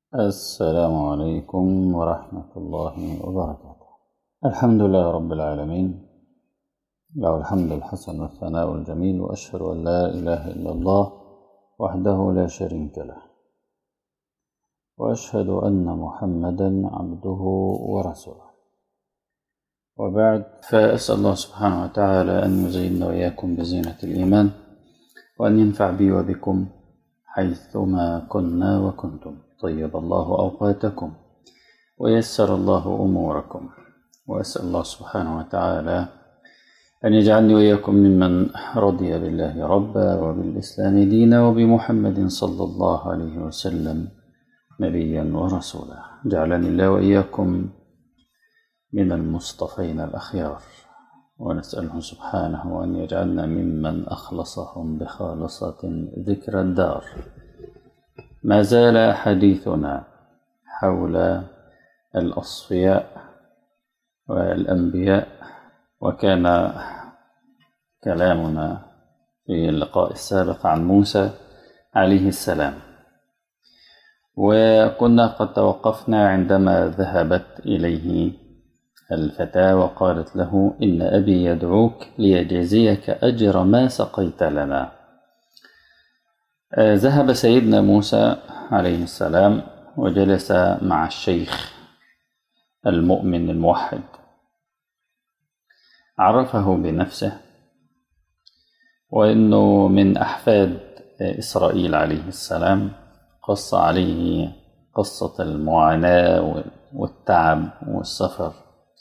السلام عليكم ورحمة الله وبركاته الحمد لله رب العالمين له الحمد الحسن والثناء الجميل وأشهد أن لا إله إلا الله وحده لا شريك له وأشهد أن محمدا عبده ورسوله وبعد فأسأل الله سبحانه وتعالى أن يزيننا وإياكم بزينة الإيمان وأن ينفع بي وبكم حيثما كنا وكنتم طيب الله أوقاتكم ويسر الله أموركم وأسأل الله سبحانه وتعالى أن يجعلني وإياكم ممن رضي بالله ربا وبالإسلام دينا وبمحمد صلى الله عليه وسلم نبيا ورسولا جعلني الله وإياكم من المصطفين الأخيار ونسأله سبحانه أن يجعلنا ممن أخلصهم بخالصة ذكر الدار ما زال حديثنا حول الأصفياء والأنبياء وكان كلامنا في اللقاء السابق عن موسى عليه السلام وكنا قد توقفنا عندما ذهبت إليه الفتاة وقالت له إن أبي يدعوك ليجزيك أجر ما سقيت لنا ذهب سيدنا موسى عليه السلام وجلس مع الشيخ المؤمن الموحد عرفه بنفسه وانه من احفاد اسرائيل عليه السلام قص عليه قصه المعاناه والتعب والسفر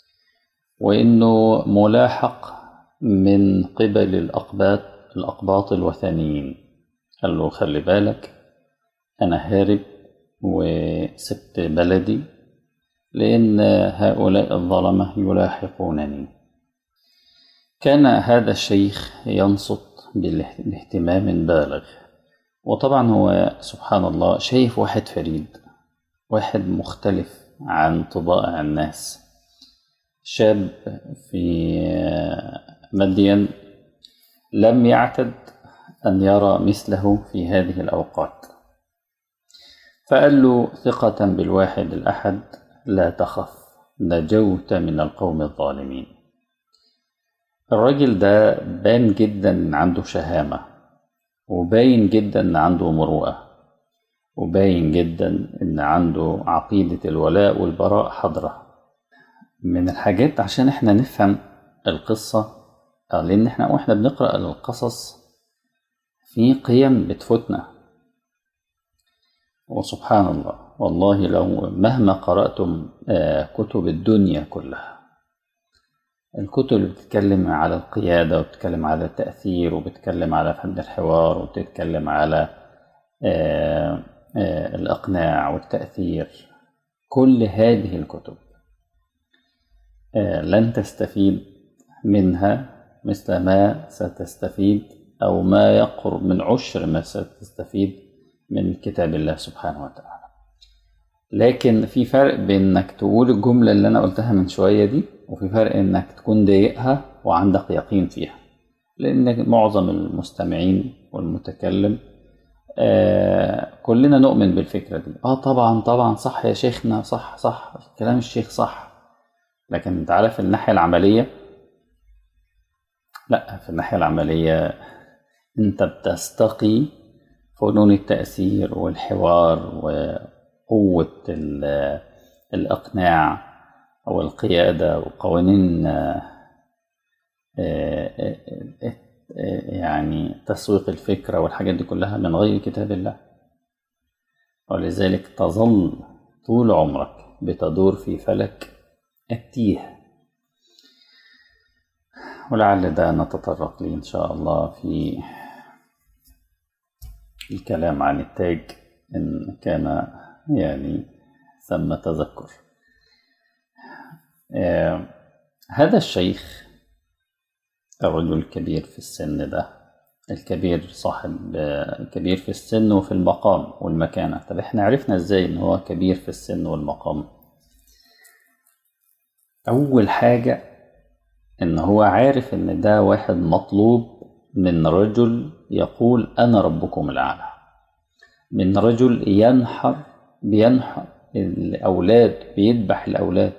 وانه ملاحق من قبل الاقباط الاقباط الوثنيين قال له خلي بالك انا هارب وسبت بلدي لان هؤلاء الظلمه يلاحقونني كان هذا الشيخ ينصت باهتمام بالغ وطبعا هو سبحان الله شايف واحد فريد واحد مختلف عن طبائع الناس شاب في مدين لم يعتد أن يرى مثله في هذه الأوقات فقال له ثقة بالواحد الأحد لا تخف نجوت من القوم الظالمين الراجل ده بان جدا ان عنده شهامة وباين جدا ان عنده مروءة وباين جدا ان عنده عقيدة الولاء والبراء حضرة من الحاجات عشان احنا نفهم القصة لان احنا واحنا بنقرأ القصص في قيم بتفوتنا وسبحان الله والله لو مهما قرأتم كتب الدنيا كلها الكتب اللي بتتكلم على القيادة وبتتكلم على التأثير وبتتكلم على فن الحوار وبتتكلم على الإقناع والتأثير كل هذه الكتب لن تستفيد منها مثل ما ستستفيد أو ما يقرب من عشر ما ستستفيد من كتاب الله سبحانه وتعالى لكن في فرق بين انك تقول الجملة اللي انا قلتها من شوية دي وفي فرق انك تكون ضايقها وعندك يقين فيها لان معظم المستمعين والمتكلم آه كلنا نؤمن بالفكرة دي اه طبعا طبعا صح يا شيخنا صح صح كلام الشيخ صح لكن انت عارف في الناحية العملية لا في الناحية العملية انت بتستقي فنون التأثير والحوار وقوة الإقناع والقيادة وقوانين يعني تسويق الفكرة والحاجات دي كلها من غير كتاب الله ولذلك تظل طول عمرك بتدور في فلك التيه ولعل ده نتطرق ليه إن شاء الله في الكلام عن التاج إن كان يعني ثم تذكر آه هذا الشيخ الرجل الكبير في السن ده الكبير صاحب الكبير في السن وفي المقام والمكانة طب احنا عرفنا ازاي ان هو كبير في السن والمقام اول حاجة ان هو عارف ان ده واحد مطلوب من رجل يقول انا ربكم الاعلى من رجل ينحر بينحر الأولاد بيذبح الأولاد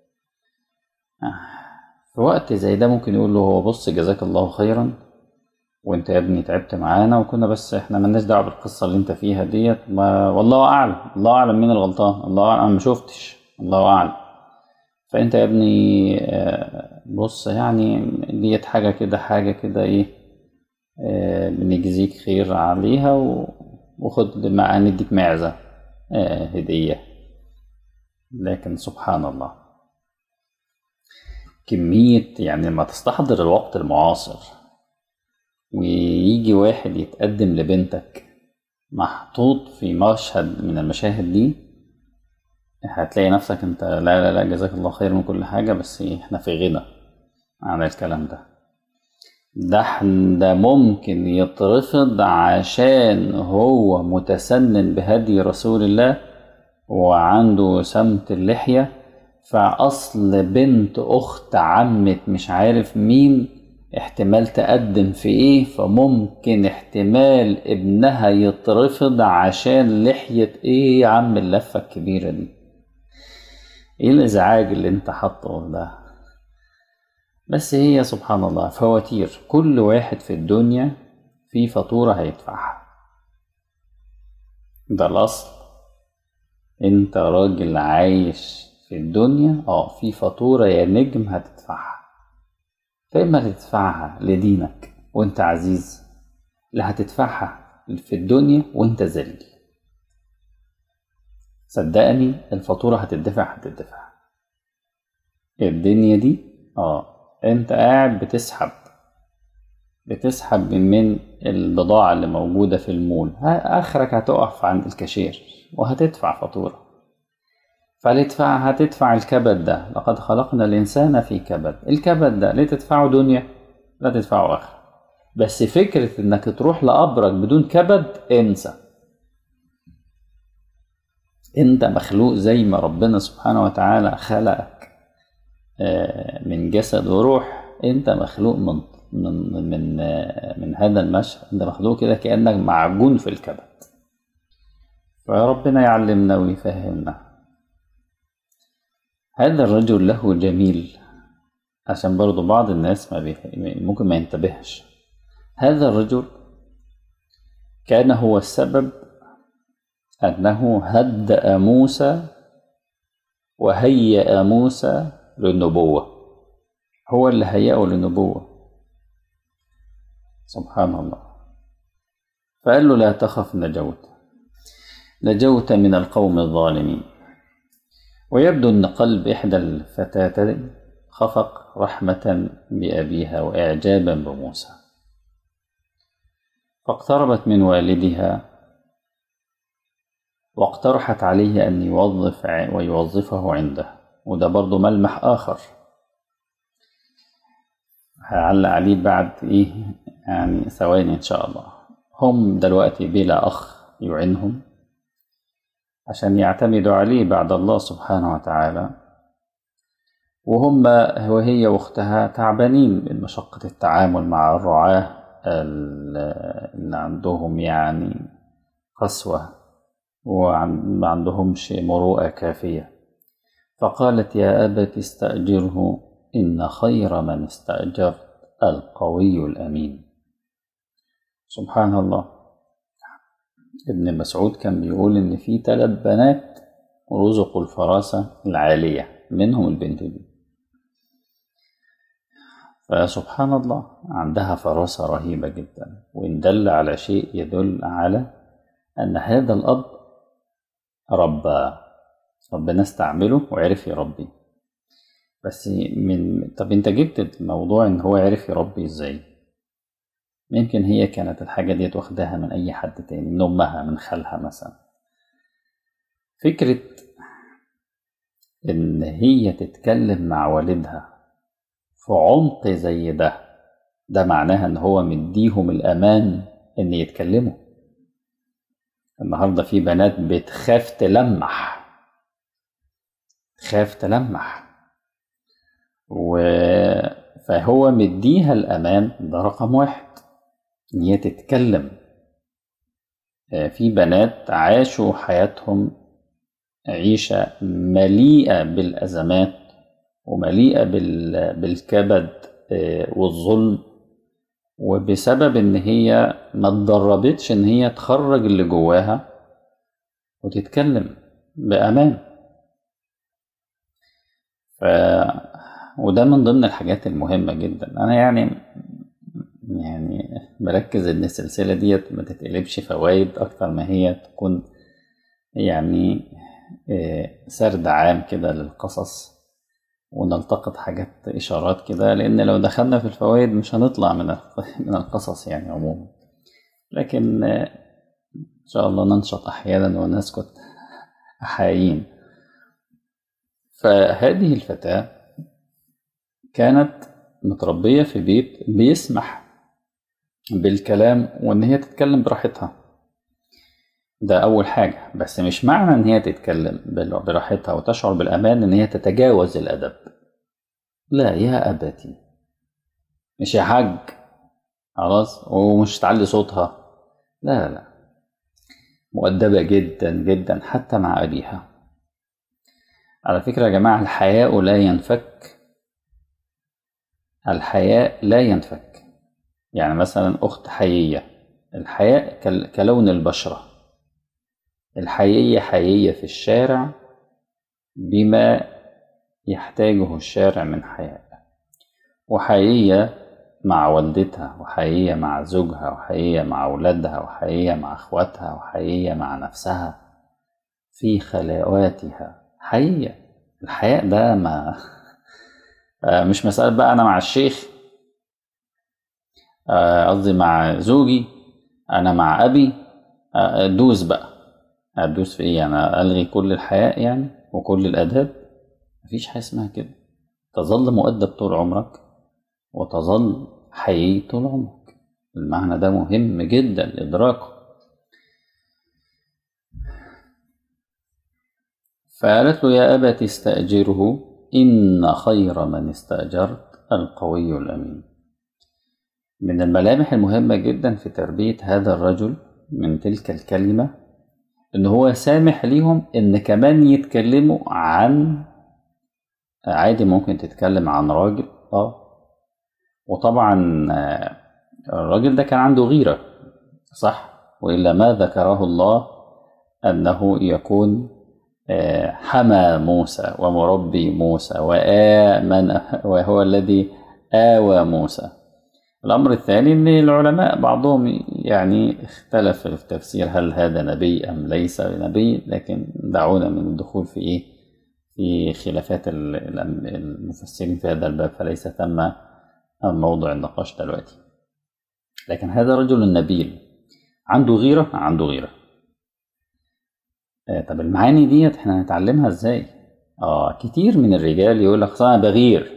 في وقت زي ده ممكن يقول له هو بص جزاك الله خيرا وانت يا ابني تعبت معانا وكنا بس احنا ملناش دعوه بالقصه اللي انت فيها ديت ما والله اعلم الله اعلم مين الغلطان الله اعلم انا ما شفتش الله اعلم فانت يا ابني آه، بص يعني ديت حاجه كده حاجه كده ايه آه، بنجزيك خير عليها و- وخد مع نديك معزه آه، هديه لكن سبحان الله كمية يعني لما تستحضر الوقت المعاصر ويجي واحد يتقدم لبنتك محطوط في مشهد من المشاهد دي هتلاقي نفسك انت لا لا لا جزاك الله خير من كل حاجة بس احنا في غنى عن الكلام ده ده ح- ده ممكن يترفض عشان هو متسنن بهدي رسول الله وعنده سمت اللحية فأصل بنت أخت عمة مش عارف مين احتمال تقدم في ايه فممكن احتمال ابنها يترفض عشان لحية ايه يا عم اللفة الكبيرة دي ايه الازعاج اللي انت حاطه ده بس هي سبحان الله فواتير كل واحد في الدنيا في فاتورة هيدفعها ده الأصل انت راجل عايش في الدنيا اه في فاتورة يا نجم هتدفعها فإما تدفعها لدينك وانت عزيز لا هتدفعها في الدنيا وانت ذليل صدقني الفاتورة هتدفع هتدفع الدنيا دي اه انت قاعد بتسحب بتسحب من البضاعة اللي موجودة في المول ها- آخرك هتقف عند الكاشير وهتدفع فاتورة فلتدفع هتدفع الكبد ده لقد خلقنا الإنسان في كبد الكبد ده ليه تدفعه دنيا لا تدفعه آخر بس فكرة إنك تروح لقبرك بدون كبد انسى انت مخلوق زي ما ربنا سبحانه وتعالى خلقك آه، من جسد وروح انت مخلوق من من من آه، من هذا المشهد انت مخلوق كده كانك معجون في الكبد فربنا يعلمنا ويفهمنا هذا الرجل له جميل عشان برضو بعض الناس ما بيه... ممكن ما ينتبهش هذا الرجل كان هو السبب أنه هدأ موسى وهيأ موسى للنبوة هو اللي هيأه للنبوة سبحان الله فقال له لا تخف نجوت نجوت من القوم الظالمين ويبدو أن قلب إحدى الفتاتين خفق رحمة بأبيها وإعجابا بموسى فاقتربت من والدها واقترحت عليه أن يوظف ويوظفه عنده وده برضه ملمح آخر هعلق عليه بعد إيه يعني ثواني إن شاء الله هم دلوقتي بلا أخ يعينهم عشان يعتمدوا عليه بعد الله سبحانه وتعالى وهم وهي واختها تعبانين من مشقة التعامل مع الرعاة اللي عندهم يعني قسوة وما عندهمش مروءة كافية فقالت يا أبت استأجره إن خير من استأجرت القوي الأمين سبحان الله ابن مسعود كان بيقول إن في ثلاث بنات رزقوا الفراسة العالية منهم البنت دي فسبحان الله عندها فراسة رهيبة جدا وإن دل على شيء يدل على أن هذا الأب ربى ربنا استعمله وعرف يربي بس من طب انت جبت الموضوع ان هو عرف يربي ازاي يمكن هي كانت الحاجة ديت واخداها من أي حد تاني من أمها من خالها مثلا فكرة إن هي تتكلم مع والدها في عمق زي ده ده معناها إن هو مديهم الأمان إن يتكلموا النهاردة في بنات بتخاف تلمح تخاف تلمح و... فهو مديها الأمان ده رقم واحد إن هي تتكلم في بنات عاشوا حياتهم عيشة مليئة بالأزمات ومليئة بالكبد والظلم وبسبب إن هي ما اتدربتش إن هي تخرج اللي جواها وتتكلم بأمان ف... وده من ضمن الحاجات المهمة جدا أنا يعني يعني بركز إن السلسلة ديت ما تتقلبش فوائد أكتر ما هي تكون يعني سرد عام كده للقصص ونلتقط حاجات إشارات كده لأن لو دخلنا في الفوائد مش هنطلع من من القصص يعني عموما لكن إن شاء الله ننشط أحيانا ونسكت أحايين فهذه الفتاة كانت متربية في بيت بيسمح بالكلام وإن هي تتكلم براحتها ده أول حاجة بس مش معنى إن هي تتكلم براحتها وتشعر بالأمان إن هي تتجاوز الأدب لا يا أبتي مش يا حاج خلاص ومش تعلي صوتها لا لا مؤدبة جدا جدا حتى مع أبيها على فكرة يا جماعة الحياء لا ينفك الحياء لا ينفك يعني مثلا أخت حيية الحياء كلون البشرة الحيية حيية في الشارع بما يحتاجه الشارع من حياء وحيية مع والدتها وحيية مع زوجها وحيية مع أولادها وحيية مع أخواتها وحيية مع نفسها في خلواتها حيية الحياء ده ما مش مسألة بقى أنا مع الشيخ قصدي مع زوجي أنا مع أبي دوس بقى هتدوس في ايه يعني الغي كل الحياء يعني وكل الاداب مفيش حاجه اسمها كده تظل مؤدب طول عمرك وتظل حيي طول عمرك المعنى ده مهم جدا ادراكه فقالت له يا أبت استأجره إن خير من استأجرت القوي الأمين من الملامح المهمة جدا في تربية هذا الرجل من تلك الكلمة ان هو سامح ليهم ان كمان يتكلموا عن عادي ممكن تتكلم عن راجل اه وطبعا الراجل ده كان عنده غيرة صح وإلا ما ذكره الله أنه يكون حمى موسى ومربي موسى وآمن وهو الذي آوى موسى الأمر الثاني أن العلماء بعضهم يعني اختلف في التفسير هل هذا نبي أم ليس نبي لكن دعونا من الدخول في إيه في خلافات المفسرين في هذا الباب فليس ثم موضع النقاش دلوقتي لكن هذا رجل نبيل عنده غيرة عنده غيرة آه طب المعاني ديت احنا هنتعلمها ازاي اه كتير من الرجال يقول لك انا بغير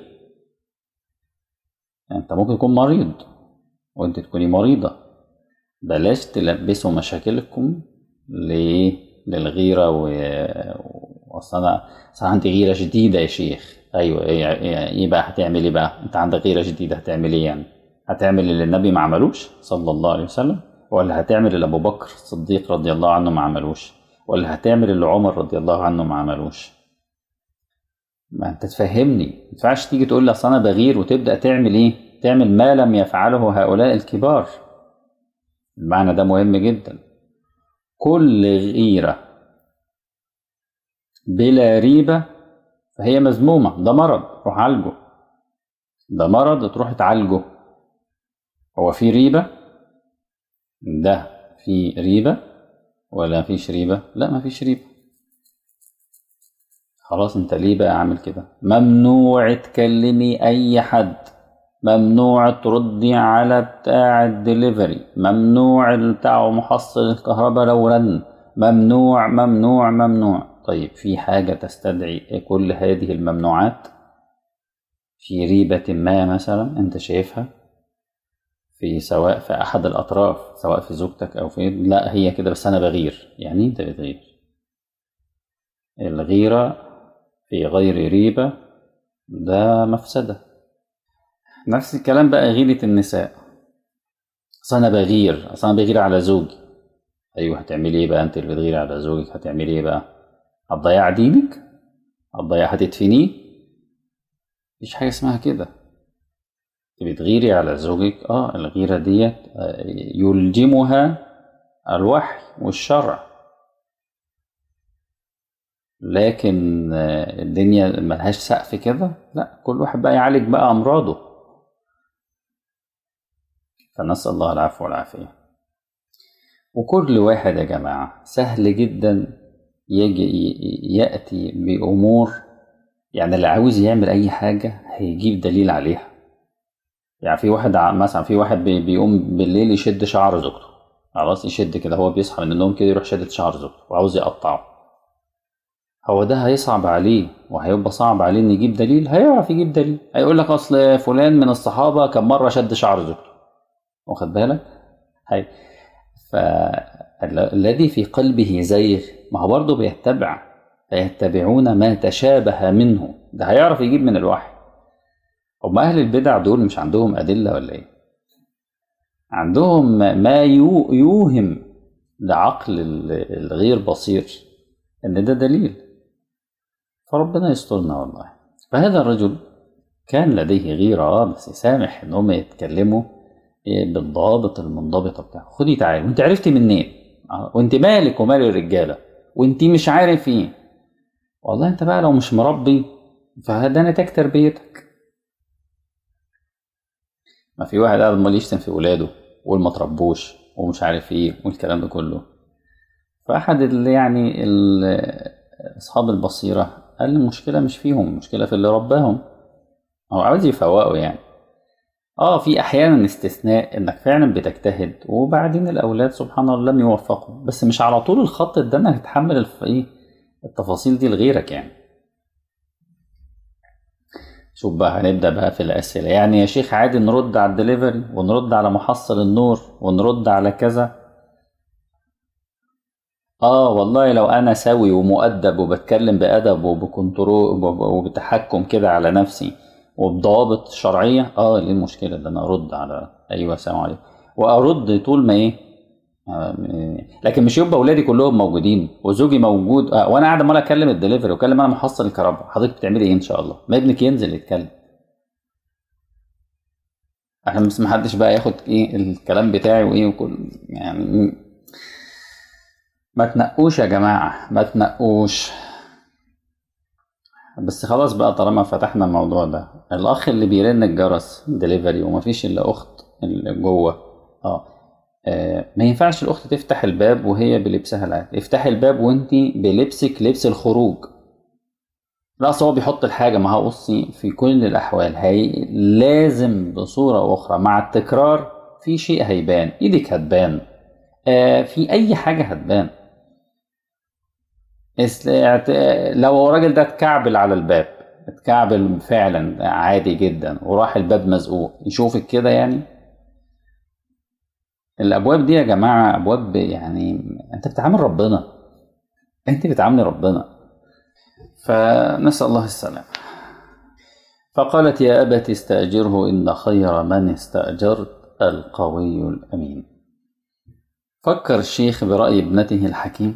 انت ممكن تكون مريض وانت تكوني مريضة بلاش تلبسوا مشاكلكم ليه للغيرة و اصل انا اصل عندي غيرة شديدة يا شيخ ايوه ايه, ايه بقى هتعمل ايه بقى انت عندك غيرة شديدة هتعمل ايه يعني هتعمل اللي النبي ما عملوش صلى الله عليه وسلم ولا هتعمل اللي ابو بكر الصديق رضي الله عنه ما عملوش ولا هتعمل اللي عمر رضي الله عنه ما عملوش ما انت تفهمني ما ينفعش تيجي تقول لي اصل انا بغير وتبدا تعمل ايه تعمل ما لم يفعله هؤلاء الكبار المعنى ده مهم جدا كل غيره بلا ريبه فهي مذمومه ده مرض روح عالجه ده مرض تروح تعالجه هو في ريبه ده في ريبه ولا فيش ريبه لا ما فيش ريبه خلاص انت ليه بقى عامل كده ممنوع تكلمي اي حد ممنوع تردي على بتاع الدليفري ممنوع بتاع محصل الكهرباء لو رن ممنوع ممنوع ممنوع طيب في حاجة تستدعي كل هذه الممنوعات في ريبة ما مثلا انت شايفها في سواء في احد الاطراف سواء في زوجتك او في لا هي كده بس انا بغير يعني انت بتغير الغيرة في غير ريبة ده مفسدة نفس الكلام بقى غيرة النساء أصل أنا بغير أصل أنا بغير على زوجي أيوه هتعملي إيه بقى أنت اللي بتغيري على زوجك هتعملي إيه بقى هتضيع دينك هتضيع هتدفنيه مفيش حاجة اسمها كده بتغيري على زوجك اه الغيرة ديت آه، يلجمها الوحي والشرع لكن آه، الدنيا ملهاش سقف كده لا كل واحد بقى يعالج بقى أمراضه فنسأل الله العفو والعافية وكل واحد يا جماعة سهل جدا يجي ي- يأتي بأمور يعني اللي عاوز يعمل أي حاجة هيجيب دليل عليها يعني في واحد ع- مثلا في واحد بي- بيقوم بالليل يشد شعر زوجته خلاص يشد كده هو بيصحى من النوم كده يروح شدد شعر زوجته وعاوز يقطعه هو ده هيصعب عليه وهيبقى صعب عليه ان يجيب دليل هيعرف يجيب دليل هيقول لك اصل فلان من الصحابه كم مره شد شعر زوجته واخد بالك هي فالذي في قلبه زيغ ما هو برضه بيتبع فيتبعون ما تشابه منه ده هيعرف يجيب من الوحي هم اهل البدع دول مش عندهم ادله ولا ايه عندهم ما يو- يوهم لعقل ال- الغير بصير ان ده دليل فربنا يسترنا والله فهذا الرجل كان لديه غيرة اه بس يسامح ان هم يتكلموا إيه بالضوابط المنضبطة بتاعه خدي تعالي وانت عرفتي منين آه، وانت مالك ومال الرجالة وانت مش عارف ايه والله انت بقى لو مش مربي فده نتاج تربيتك ما في واحد قاعد امال يشتم في ولاده ويقول ما تربوش ومش عارف ايه والكلام ده كله فاحد اللي يعني ال- اصحاب البصيره قال المشكله مش فيهم المشكله في اللي رباهم هو عاوز يفوقوا يعني اه في احيانا استثناء انك فعلا بتجتهد وبعدين الاولاد سبحان الله لم يوفقوا بس مش على طول الخط ده انك تتحمل الف- ايه التفاصيل دي لغيرك يعني شوف بقى هنبدا بقى في الاسئله يعني يا شيخ عادي نرد على الدليفري ونرد على محصل النور ونرد على كذا اه والله لو انا سوي ومؤدب وبتكلم بادب وبكنترول وب- وبتحكم كده على نفسي وبضوابط شرعيه اه ايه المشكله ده انا ارد على ايوه السلام عليكم وارد طول ما ايه آه، لكن مش يبقى اولادي كلهم موجودين وزوجي موجود آه وانا قاعد عمال اكلم الدليفري واكلم انا محصل الكهرباء حضرتك بتعملي ايه ان شاء الله ما ابنك ينزل يتكلم عشان بس ما حدش بقى ياخد ايه الكلام بتاعي وايه وكل يعني ما تنقوش يا جماعه ما تنقوش بس خلاص بقى طالما فتحنا الموضوع ده الاخ اللي بيرن الجرس دليفري ومفيش الا اخت اللي جوه اه آه، ما ينفعش الاخت تفتح الباب وهي بلبسها العادي افتحي الباب وانت بلبسك لبس الخروج لا أصل هو بيحط الحاجه ما هو بصي في كل الاحوال هي لازم بصوره اخرى مع التكرار في شيء هيبان ايدك هتبان آه في اي حاجه هتبان اس- اعت- لو الراجل ده اتكعبل على الباب اتكعبل فعلا عادي جدا وراح الباب مزقوق يشوفك كده يعني الابواب دي يا جماعه ابواب يعني انت بتعامل ربنا انت بتعامل ربنا فنسال الله السلامه فقالت يا ابت استاجره ان خير من استاجرت القوي الامين فكر الشيخ براي ابنته الحكيم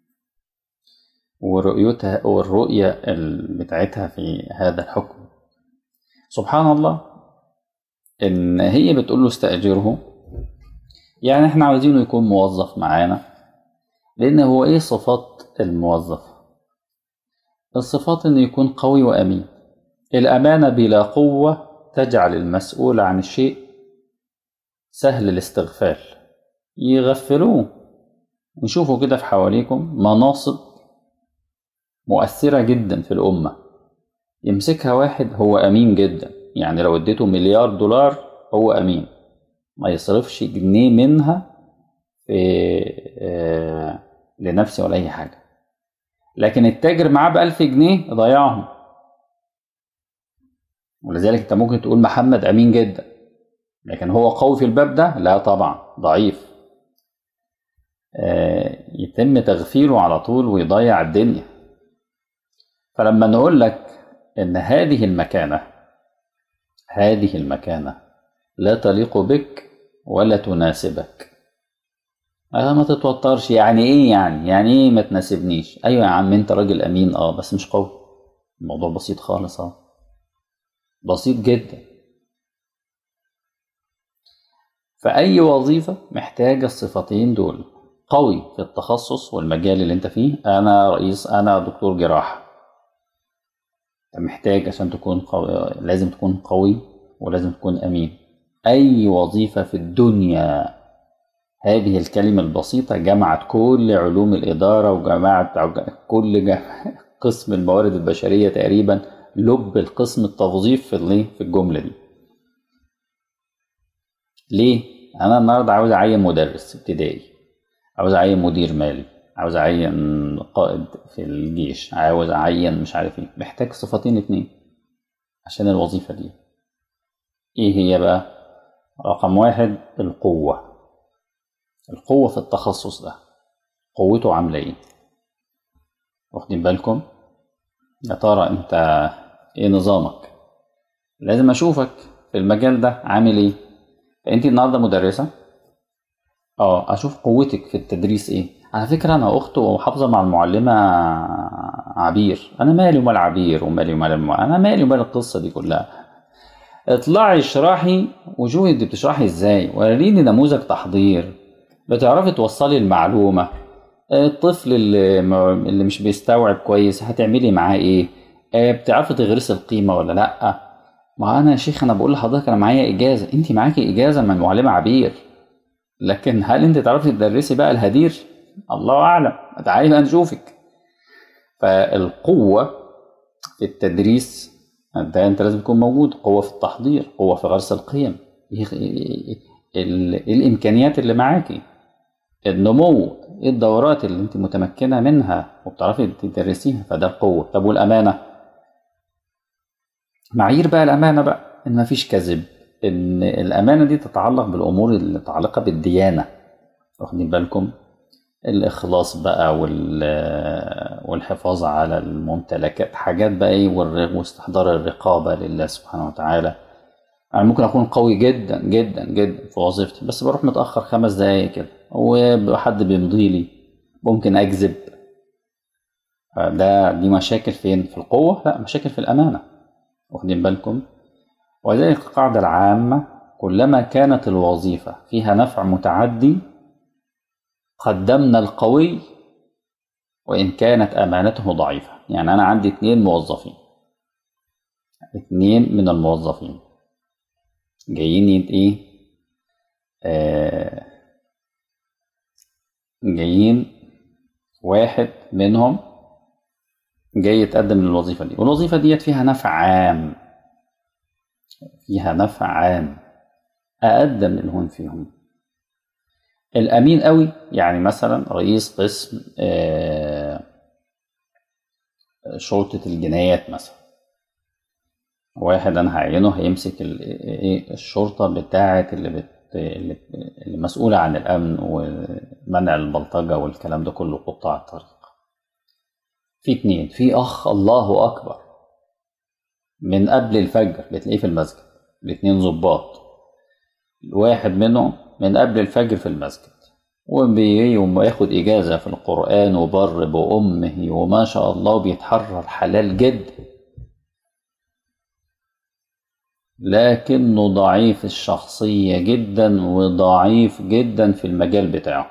ورؤيتها والرؤيه ال- بتاعتها في هذا الحكم سبحان الله ان هي بتقول له استاجره يعني احنا عاوزينه يكون موظف معانا لان هو ايه صفات الموظف الصفات انه يكون قوي وامين الامانه بلا قوه تجعل المسؤول عن الشيء سهل الاستغفال يغفلوه وشوفوا كده في حواليكم مناصب مؤثره جدا في الامه يمسكها واحد هو امين جدا يعني لو اديته مليار دولار هو امين ما يصرفش جنيه منها في آه، لنفسه ولا أي حاجة لكن التاجر معاه بألف جنيه ضيعهم ولذلك أنت ممكن تقول محمد أمين جدا لكن هو قوي في الباب ده لا طبعا ضعيف آه، يتم تغفيله على طول ويضيع الدنيا فلما نقول لك ان هذه المكانه هذه المكانه لا تليق بك ولا تناسبك آه ما تتوترش يعني ايه يعني يعني ايه ما تناسبنيش ايوه يا عم انت راجل امين اه بس مش قوي الموضوع بسيط خالص اه بسيط جدا فأي وظيفة محتاجة الصفتين دول قوي في التخصص والمجال اللي انت فيه انا رئيس انا دكتور جراحة محتاج عشان تكون قوي لازم تكون قوي ولازم تكون امين اي وظيفة في الدنيا هذه الكلمة البسيطة جمعت كل علوم الإدارة وجمعت كل جم... قسم الموارد البشرية تقريبا لب القسم التوظيف في في الجملة دي ليه؟ أنا النهاردة عاوز أعين مدرس ابتدائي عاوز أعين مدير مالي عاوز أعين قائد في الجيش عاوز أعين مش عارف إيه محتاج صفتين اتنين عشان الوظيفة دي إيه هي بقى؟ رقم واحد القوة القوة في التخصص ده قوته عاملة إيه؟ واخدين بالكم؟ يا ترى أنت إيه نظامك؟ لازم أشوفك في المجال ده عامل إيه؟ انت النهارده مدرسه اه اشوف قوتك في التدريس ايه على فكره انا اخت وحافظه مع المعلمه عبير انا مالي ومال عبير ومالي ومال الم... انا مالي ومال القصه دي كلها اطلعي اشرحي وشوفي انت بتشرحي ازاي وريني نموذج تحضير بتعرفي توصلي المعلومه الطفل اللي, اللي مش بيستوعب كويس هتعملي معاه ايه بتعرفي تغرسي القيمه ولا لا ما انا يا شيخ انا بقول لحضرتك انا معايا اجازه انت معاكي اجازه من معلمه عبير لكن هل انت تعرفي تدرسي بقى الهدير الله اعلم تعالي بقى نشوفك فالقوه في التدريس ده انت لازم تكون موجود قوه في التحضير قوه في غرس القيم الامكانيات اللي معاكي النمو ايه الدورات اللي انت متمكنه منها وبتعرفي تدرسيها فده القوه طب والامانه معايير بقى الامانه بقى ان مفيش كذب ان الامانه دي تتعلق بالامور اللي متعلقه بالديانه واخدين بالكم الاخلاص بقى والحفاظ على الممتلكات حاجات بقى ايه واستحضار الرقابه لله سبحانه وتعالى انا ممكن اكون قوي جدا جدا جدا في وظيفتي بس بروح متاخر خمس دقايق كده وحد بيمضي لي ممكن اكذب ده دي مشاكل فين في القوه لا مشاكل في الامانه واخدين بالكم ولذلك القاعدة العامة كلما كانت الوظيفة فيها نفع متعدي قدمنا القوي وإن كانت أمانته ضعيفة يعني أنا عندي اتنين موظفين اتنين من الموظفين جايين ايه آه جايين واحد منهم جاي يتقدم للوظيفة دي والوظيفة ديت فيها نفع عام فيها نفع عام أقدم منهم فيهم الأمين قوي يعني مثلا رئيس قسم شرطة الجنايات مثلا واحد أنا هعينه هيمسك الشرطة بتاعة اللي, بت... اللي مسؤولة عن الأمن ومنع البلطجة والكلام ده كله قطاع الطريق في اتنين في اخ الله اكبر من قبل الفجر بتلاقيه في المسجد الاتنين ظباط واحد منهم من قبل الفجر في المسجد وبيقوم ياخد إجازة في القرآن وبر بأمه وما شاء الله بيتحرر حلال جدا لكنه ضعيف الشخصية جدا وضعيف جدا في المجال بتاعه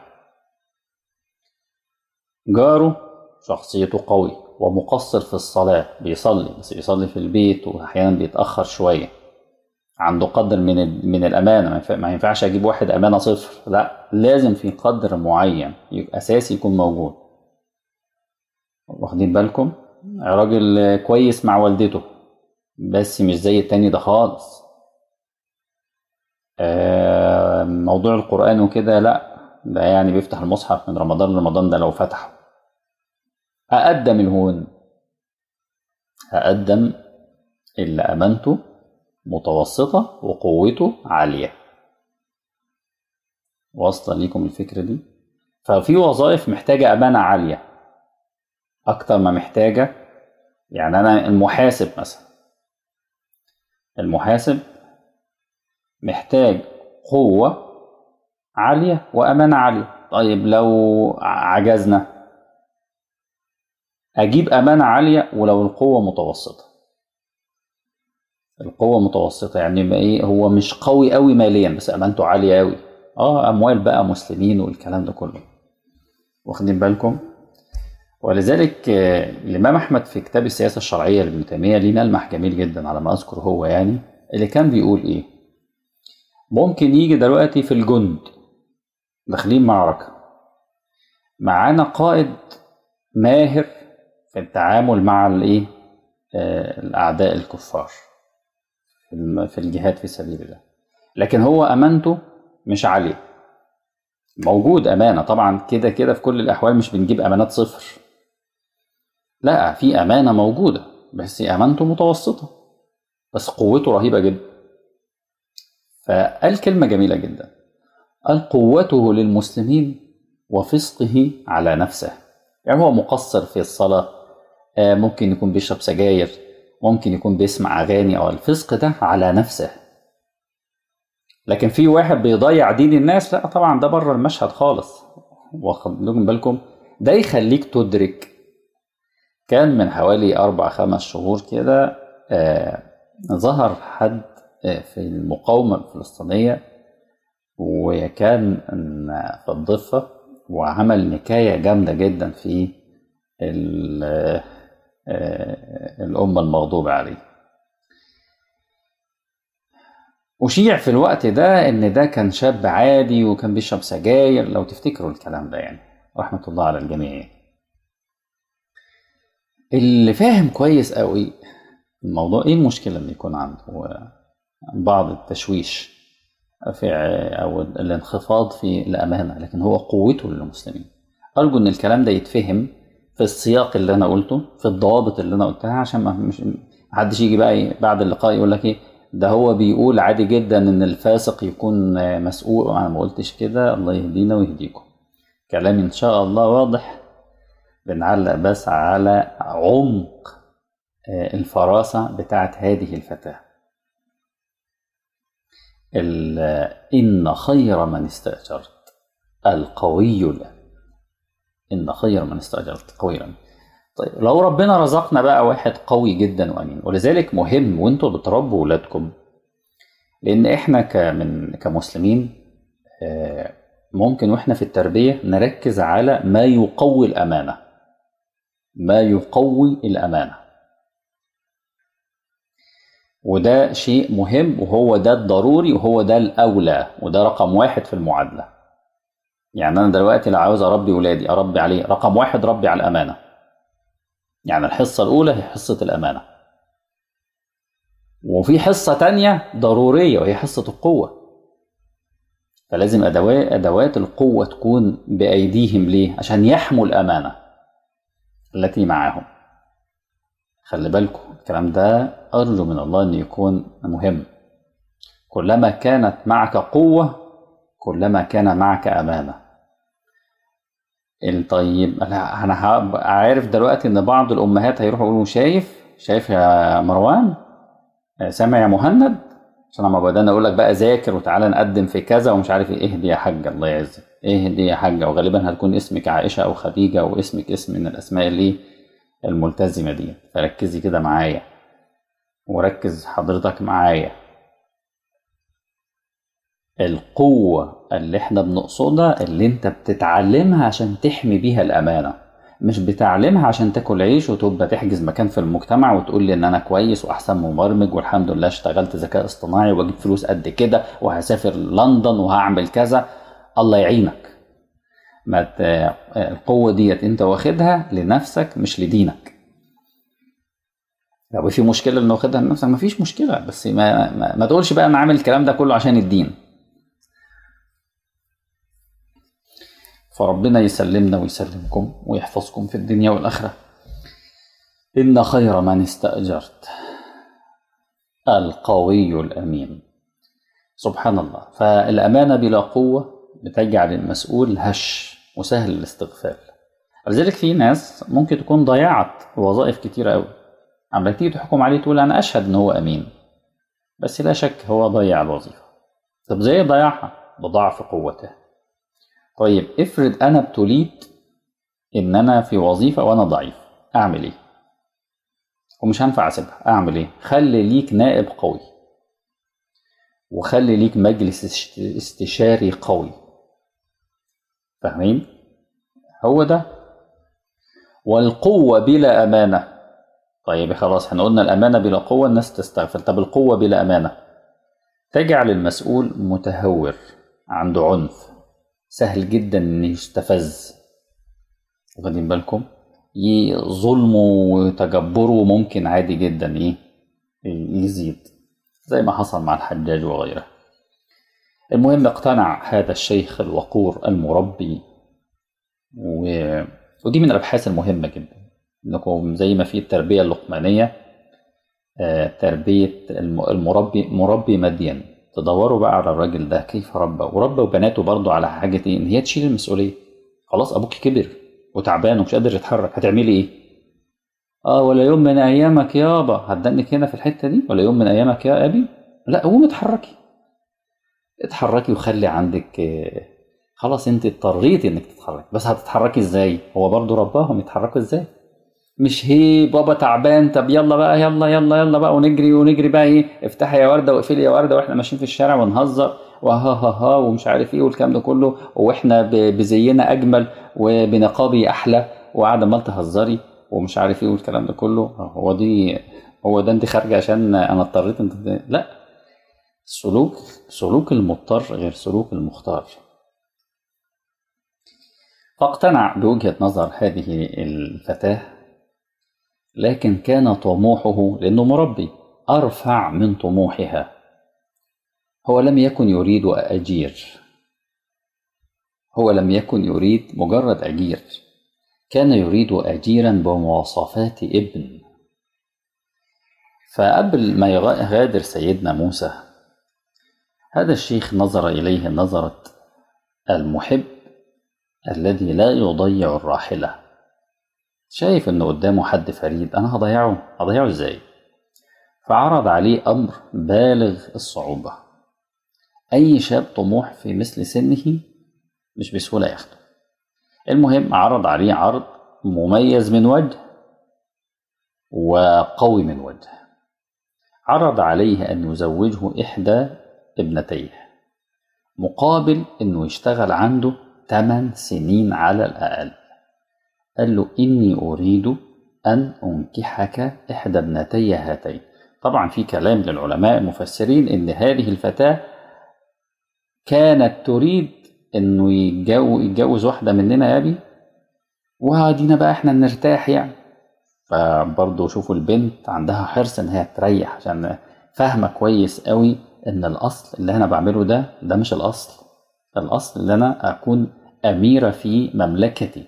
جاره شخصيته قوي ومقصر في الصلاة بيصلي بس بيصلي في البيت وأحيانا بيتأخر شوية عنده قدر من من الأمانة ما ينفعش أجيب واحد أمانة صفر لا لازم في قدر معين يبقى أساسي يكون موجود واخدين بالكم راجل كويس مع والدته بس مش زي التاني ده خالص آه موضوع القرآن وكده لا ده يعني بيفتح المصحف من رمضان لرمضان ده لو فتحه أقدم الهون أقدم اللي أمانته متوسطة وقوته عالية واصلة ليكم الفكرة دي ففي وظائف محتاجة أمانة عالية أكتر ما محتاجة يعني أنا المحاسب مثلا المحاسب محتاج قوة عالية وأمانة عالية طيب لو عجزنا اجيب امانه عاليه ولو القوه متوسطه القوه متوسطه يعني ما ايه هو مش قوي قوي ماليا بس امانته عاليه قوي اه اموال بقى مسلمين والكلام ده كله واخدين بالكم ولذلك آه، الامام احمد في كتاب السياسه الشرعيه لابن تيميه ليه ملمح جميل جدا على ما اذكر هو يعني اللي كان بيقول ايه ممكن يجي دلوقتي في الجند داخلين معركه معانا قائد ماهر في التعامل مع الايه آه، الاعداء الكفار في الم- في الجهاد في سبيل الله لكن هو امانته مش عاليه موجود امانه طبعا كده كده في كل الاحوال مش بنجيب امانات صفر لا في امانه موجوده بس امانته متوسطه بس قوته رهيبه جدا فقال كلمه جميله جدا قال قوته للمسلمين وفسقه على نفسه يعني هو مقصر في الصلاه آه، ممكن يكون بيشرب سجاير ممكن يكون بيسمع اغاني او الفسق ده على نفسه لكن في واحد بيضيع دين الناس لا طبعا ده بره المشهد خالص واخد لكم بالكم ده يخليك تدرك كان من حوالي أربع خمس شهور كده آه ظهر حد آه في المقاومة الفلسطينية وكان في الضفة وعمل نكاية جامدة جدا في ال- آه، الأمة المغضوب عليه أشيع في الوقت ده إن ده كان شاب عادي وكان بيشرب سجاير لو تفتكروا الكلام ده يعني رحمة الله على الجميع يعني. اللي فاهم كويس قوي الموضوع ايه المشكلة اللي يكون عنده بعض التشويش في او الانخفاض في الامانة لكن هو قوته للمسلمين ارجو ان الكلام ده يتفهم في السياق اللي انا قلته في الضوابط اللي انا قلتها عشان ما مش محدش يجي بقى إيه بعد اللقاء يقول لك ايه ده هو بيقول عادي جدا ان الفاسق يكون مسؤول انا ما قلتش كده الله يهدينا ويهديكم كلامي ان شاء الله واضح بنعلق بس على عمق آه، الفراسة بتاعت هذه الفتاة ال- إن خير من استأجرت القوي الأمين إن خير من استأجرت قوي الأمين طيب لو ربنا رزقنا بقى واحد قوي جدا وأمين ولذلك مهم وانتوا بتربوا ولادكم لأن إحنا كمن كمسلمين آه، ممكن واحنا في التربية نركز على ما يقوي الأمانة ما يقوي الأمانة وده شيء مهم وهو ده الضروري وهو ده الأولى وده رقم واحد في المعادلة يعني أنا دلوقتي لو عاوز أربي ولادي أربي عليه رقم واحد ربي على الأمانة يعني الحصة الأولى هي حصة الأمانة وفي حصة تانية ضرورية وهي حصة القوة فلازم أدوات أدوات القوة تكون بأيديهم ليه؟ عشان يحموا الأمانة التي معهم خلي بالكم الكلام ده أرجو من الله أن يكون مهم كلما كانت معك قوة كلما كان معك أمانة طيب أنا أنا هبقى عارف دلوقتي إن بعض الأمهات هيروحوا يقولوا شايف شايف يا مروان سامع يا مهند عشان لما بدأنا أقول لك بقى ذاكر وتعالى نقدم في كذا ومش عارف إيه اهدي يا حاجة الله يعزك اهدي يا حاجة وغالبا هتكون اسمك عائشة أو خديجة أو اسمك اسم من الأسماء اللي الملتزمة دي فركزي كده معايا وركز حضرتك معايا القوة اللي احنا بنقصدها اللي انت بتتعلمها عشان تحمي بيها الأمانة مش بتعلمها عشان تاكل عيش وتبقى تحجز مكان في المجتمع وتقول لي ان انا كويس واحسن مبرمج والحمد لله اشتغلت ذكاء اصطناعي واجيب فلوس قد كده وهسافر لندن وهعمل كذا الله يعينك ما ت... القوة ديت انت واخدها لنفسك مش لدينك لو في مشكلة انه واخدها لنفسك ما فيش مشكلة بس ما, ما, ما تقولش بقى انا عامل الكلام ده كله عشان الدين فربنا يسلمنا ويسلمكم ويحفظكم في الدنيا والآخرة إن خير من استأجرت القوي الأمين سبحان الله فالأمانة بلا قوة بتجعل المسؤول هش وسهل الاستغفال لذلك في ناس ممكن تكون ضيعت وظائف كتيرة أوي عم تيجي تحكم عليه تقول أنا أشهد إن هو أمين بس لا شك هو ضيع الوظيفة طب زي ضيعها بضعف قوته طيب افرض انا ابتليت ان انا في وظيفه وانا ضعيف اعمل ايه ومش هنفع اسيبها اعمل ايه خلي ليك نائب قوي وخلي ليك مجلس است- استشاري قوي فاهمين هو ده والقوة بلا أمانة طيب خلاص احنا قلنا الأمانة بلا قوة الناس تستغفل طب القوة بلا أمانة تجعل المسؤول متهور عنده عنف سهل جدا ان يستفز واخدين بالكم ي- ظلمه وتجبره ممكن عادي جدا ايه يزيد زي ما حصل مع الحجاج وغيره المهم اقتنع هذا الشيخ الوقور المربي و... ودي من الابحاث المهمه جدا انكم زي ما في التربيه اللقمانيه آه، تربيه الم- المربي مربي مدين تدوروا بقى على الراجل ده كيف ربى وربى وبناته برضه على حاجه ايه ان هي تشيل المسؤوليه خلاص ابوك كبر وتعبان ومش قادر يتحرك هتعملي ايه اه ولا يوم من ايامك يابا هتدنك هنا في الحته دي ولا يوم من ايامك يا ابي لا قومي اتحركي اتحركي وخلي عندك آه، خلاص انت اضطريتي انك تتحركي بس هتتحركي ازاي هو برضو رباهم يتحركوا ازاي مش هي بابا تعبان طب يلا بقى يلا يلا يلا بقى ونجري ونجري بقى ايه افتحي يا ورده واقفلي يا ورده واحنا ماشيين في الشارع ونهزر وها ها ها ومش عارف ايه والكلام ده كله واحنا ب- بزينا اجمل وبنقابي احلى وقاعده عمال تهزري ومش عارف ايه والكلام ده كله هو دي هو ده انت خارجه عشان انا اضطريت انت لا سلوك سلوك المضطر غير سلوك المختار فاقتنع بوجهة نظر هذه الفتاة لكن كان طموحه لأنه مربي أرفع من طموحها هو لم يكن يريد أجير هو لم يكن يريد مجرد أجير كان يريد أجيرا بمواصفات ابن فقبل ما يغادر سيدنا موسى هذا الشيخ نظر إليه نظرة المحب الذي لا يضيع الراحلة شايف انه قدامه حد فريد انا هضيعه هضيعه ازاي فعرض عليه امر بالغ الصعوبة اي شاب طموح في مثل سنه مش بسهولة ياخده المهم عرض عليه عرض مميز من وجه وقوي من وجه عرض عليه ان يزوجه احدى ابنتيه مقابل انه يشتغل عنده 8 سنين على الاقل قال له إني أريد أن أنكحك إحدى ابنتي هاتين طبعا في كلام للعلماء المفسرين إن هذه الفتاة كانت تريد إنه يتجو يتجوز واحدة مننا يا أبي وهدينا بقى إحنا نرتاح يعني فبرضه شوفوا البنت عندها حرص إن هي تريح عشان فاهمة كويس قوي إن الأصل اللي أنا بعمله ده ده مش الأصل الأصل إن أنا أكون أميرة في مملكتي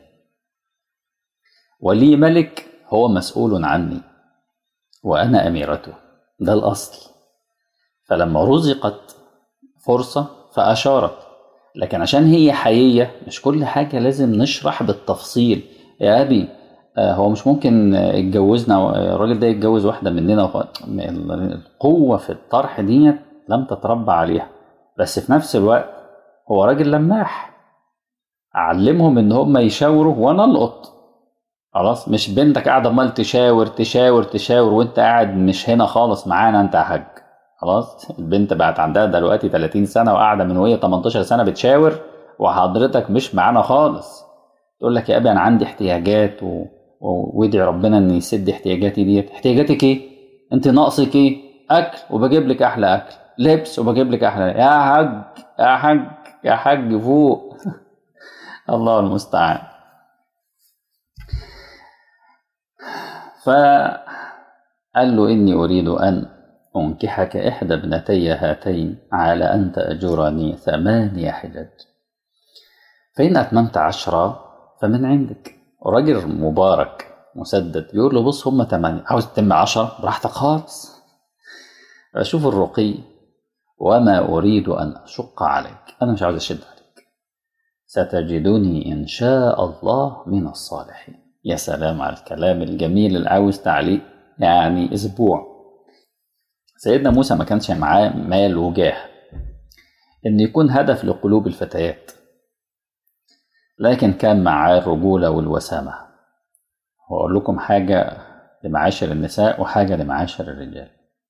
ولي ملك هو مسؤول عني وأنا أميرته ده الأصل فلما رزقت فرصة فأشارت لكن عشان هي حيية مش كل حاجة لازم نشرح بالتفصيل يا أبي آه، هو مش ممكن آه، يتجوزنا آه، الراجل ده يتجوز واحدة مننا وخ- القوة في الطرح ديت لم تتربى عليها بس في نفس الوقت هو راجل لماح علمهم ان هم يشاوروا وانا القط خلاص مش بنتك قاعده عمال تشاور تشاور تشاور وانت قاعد مش هنا خالص معانا انت يا حاج خلاص البنت بقت عندها دلوقتي 30 سنه وقاعده من وهي 18 سنه بتشاور وحضرتك مش معانا خالص تقول لك يا ابي انا عندي احتياجات و... و... وادعي ربنا ان يسد احتياجاتي ديت احتياجاتك ايه انت ناقصك ايه اكل وبجيب لك احلى اكل لبس وبجيب لك احلى يا حاج يا حاج يا حاج فوق الله المستعان فقال له إني أريد أن أنكحك إحدى ابنتي هاتين على أن تأجرني ثمانية حجج فإن أتممت عشرة فمن عندك راجل مبارك مسدد بيقول له بص هم ثمانية عاوز تتم عشرة براحتك خالص أشوف الرقي وما أريد أن أشق عليك أنا مش عاوز أشد عليك ستجدني إن شاء الله من الصالحين يا سلام على الكلام الجميل اللي عاوز تعليق يعني أسبوع سيدنا موسى ما كانش معاه مال وجاه إن يكون هدف لقلوب الفتيات لكن كان معاه الرجولة والوسامة وأقول لكم حاجة لمعاشر النساء وحاجة لمعاشر الرجال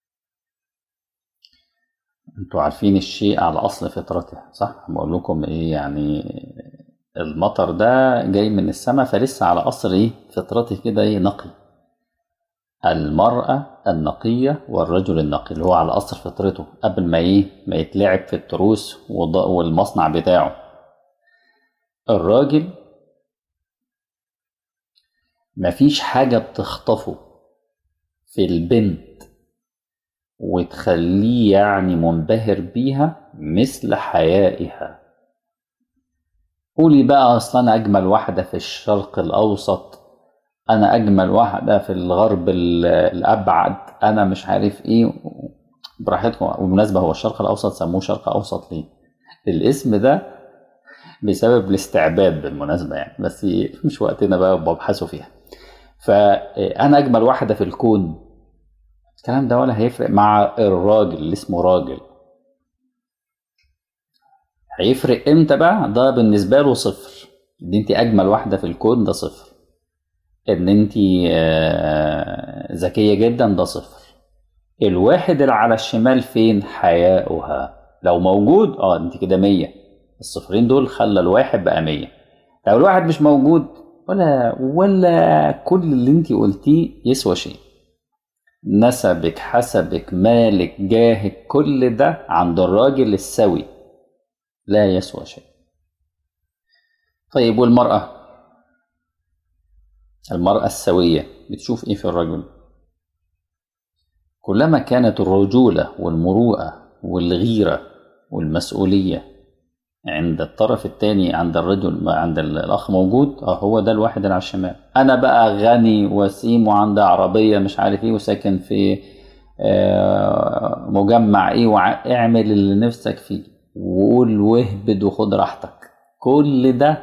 انتوا عارفين الشيء على أصل فطرته صح؟ بقول لكم إيه يعني المطر ده جاي من السماء فلسه على أصل إيه فطرته كده إيه نقي المرأة النقية والرجل النقي اللي هو على أصل فطرته قبل ما إيه ما يتلعب في التروس والمصنع بتاعه الراجل مفيش حاجة بتخطفه في البنت وتخليه يعني منبهر بيها مثل حيائها قولي بقى أصلا أنا أجمل واحدة في الشرق الأوسط أنا أجمل واحدة في الغرب الأبعد أنا مش عارف إيه براحتكم وبالمناسبة هو الشرق الأوسط سموه شرق أوسط ليه؟ الاسم ده بسبب الاستعباد بالمناسبة يعني بس مش وقتنا بقى ببحثوا فيها فأنا أجمل واحدة في الكون الكلام ده ولا هيفرق مع الراجل اللي اسمه راجل هيفرق امتى بقى ده بالنسبة له صفر ان انت اجمل واحدة في الكون ده صفر ان انت ذكية جدا ده صفر الواحد اللي على الشمال فين حياؤها لو موجود اه انت كده مية الصفرين دول خلى الواحد بقى مية لو الواحد مش موجود ولا ولا كل اللي انت قلتيه يسوى شيء نسبك حسبك مالك جاهك كل ده عند الراجل السوي لا يسوى شيء طيب والمرأة المرأة السوية بتشوف ايه في الرجل كلما كانت الرجولة والمروءة والغيرة والمسؤولية عند الطرف الثاني عند الرجل عند الاخ موجود اه هو ده الواحد اللي على الشمال انا بقى غني وسيم وعندي عربيه مش عارف ايه وساكن في آه مجمع ايه واعمل اللي نفسك فيه وقول واهبد وخد راحتك كل ده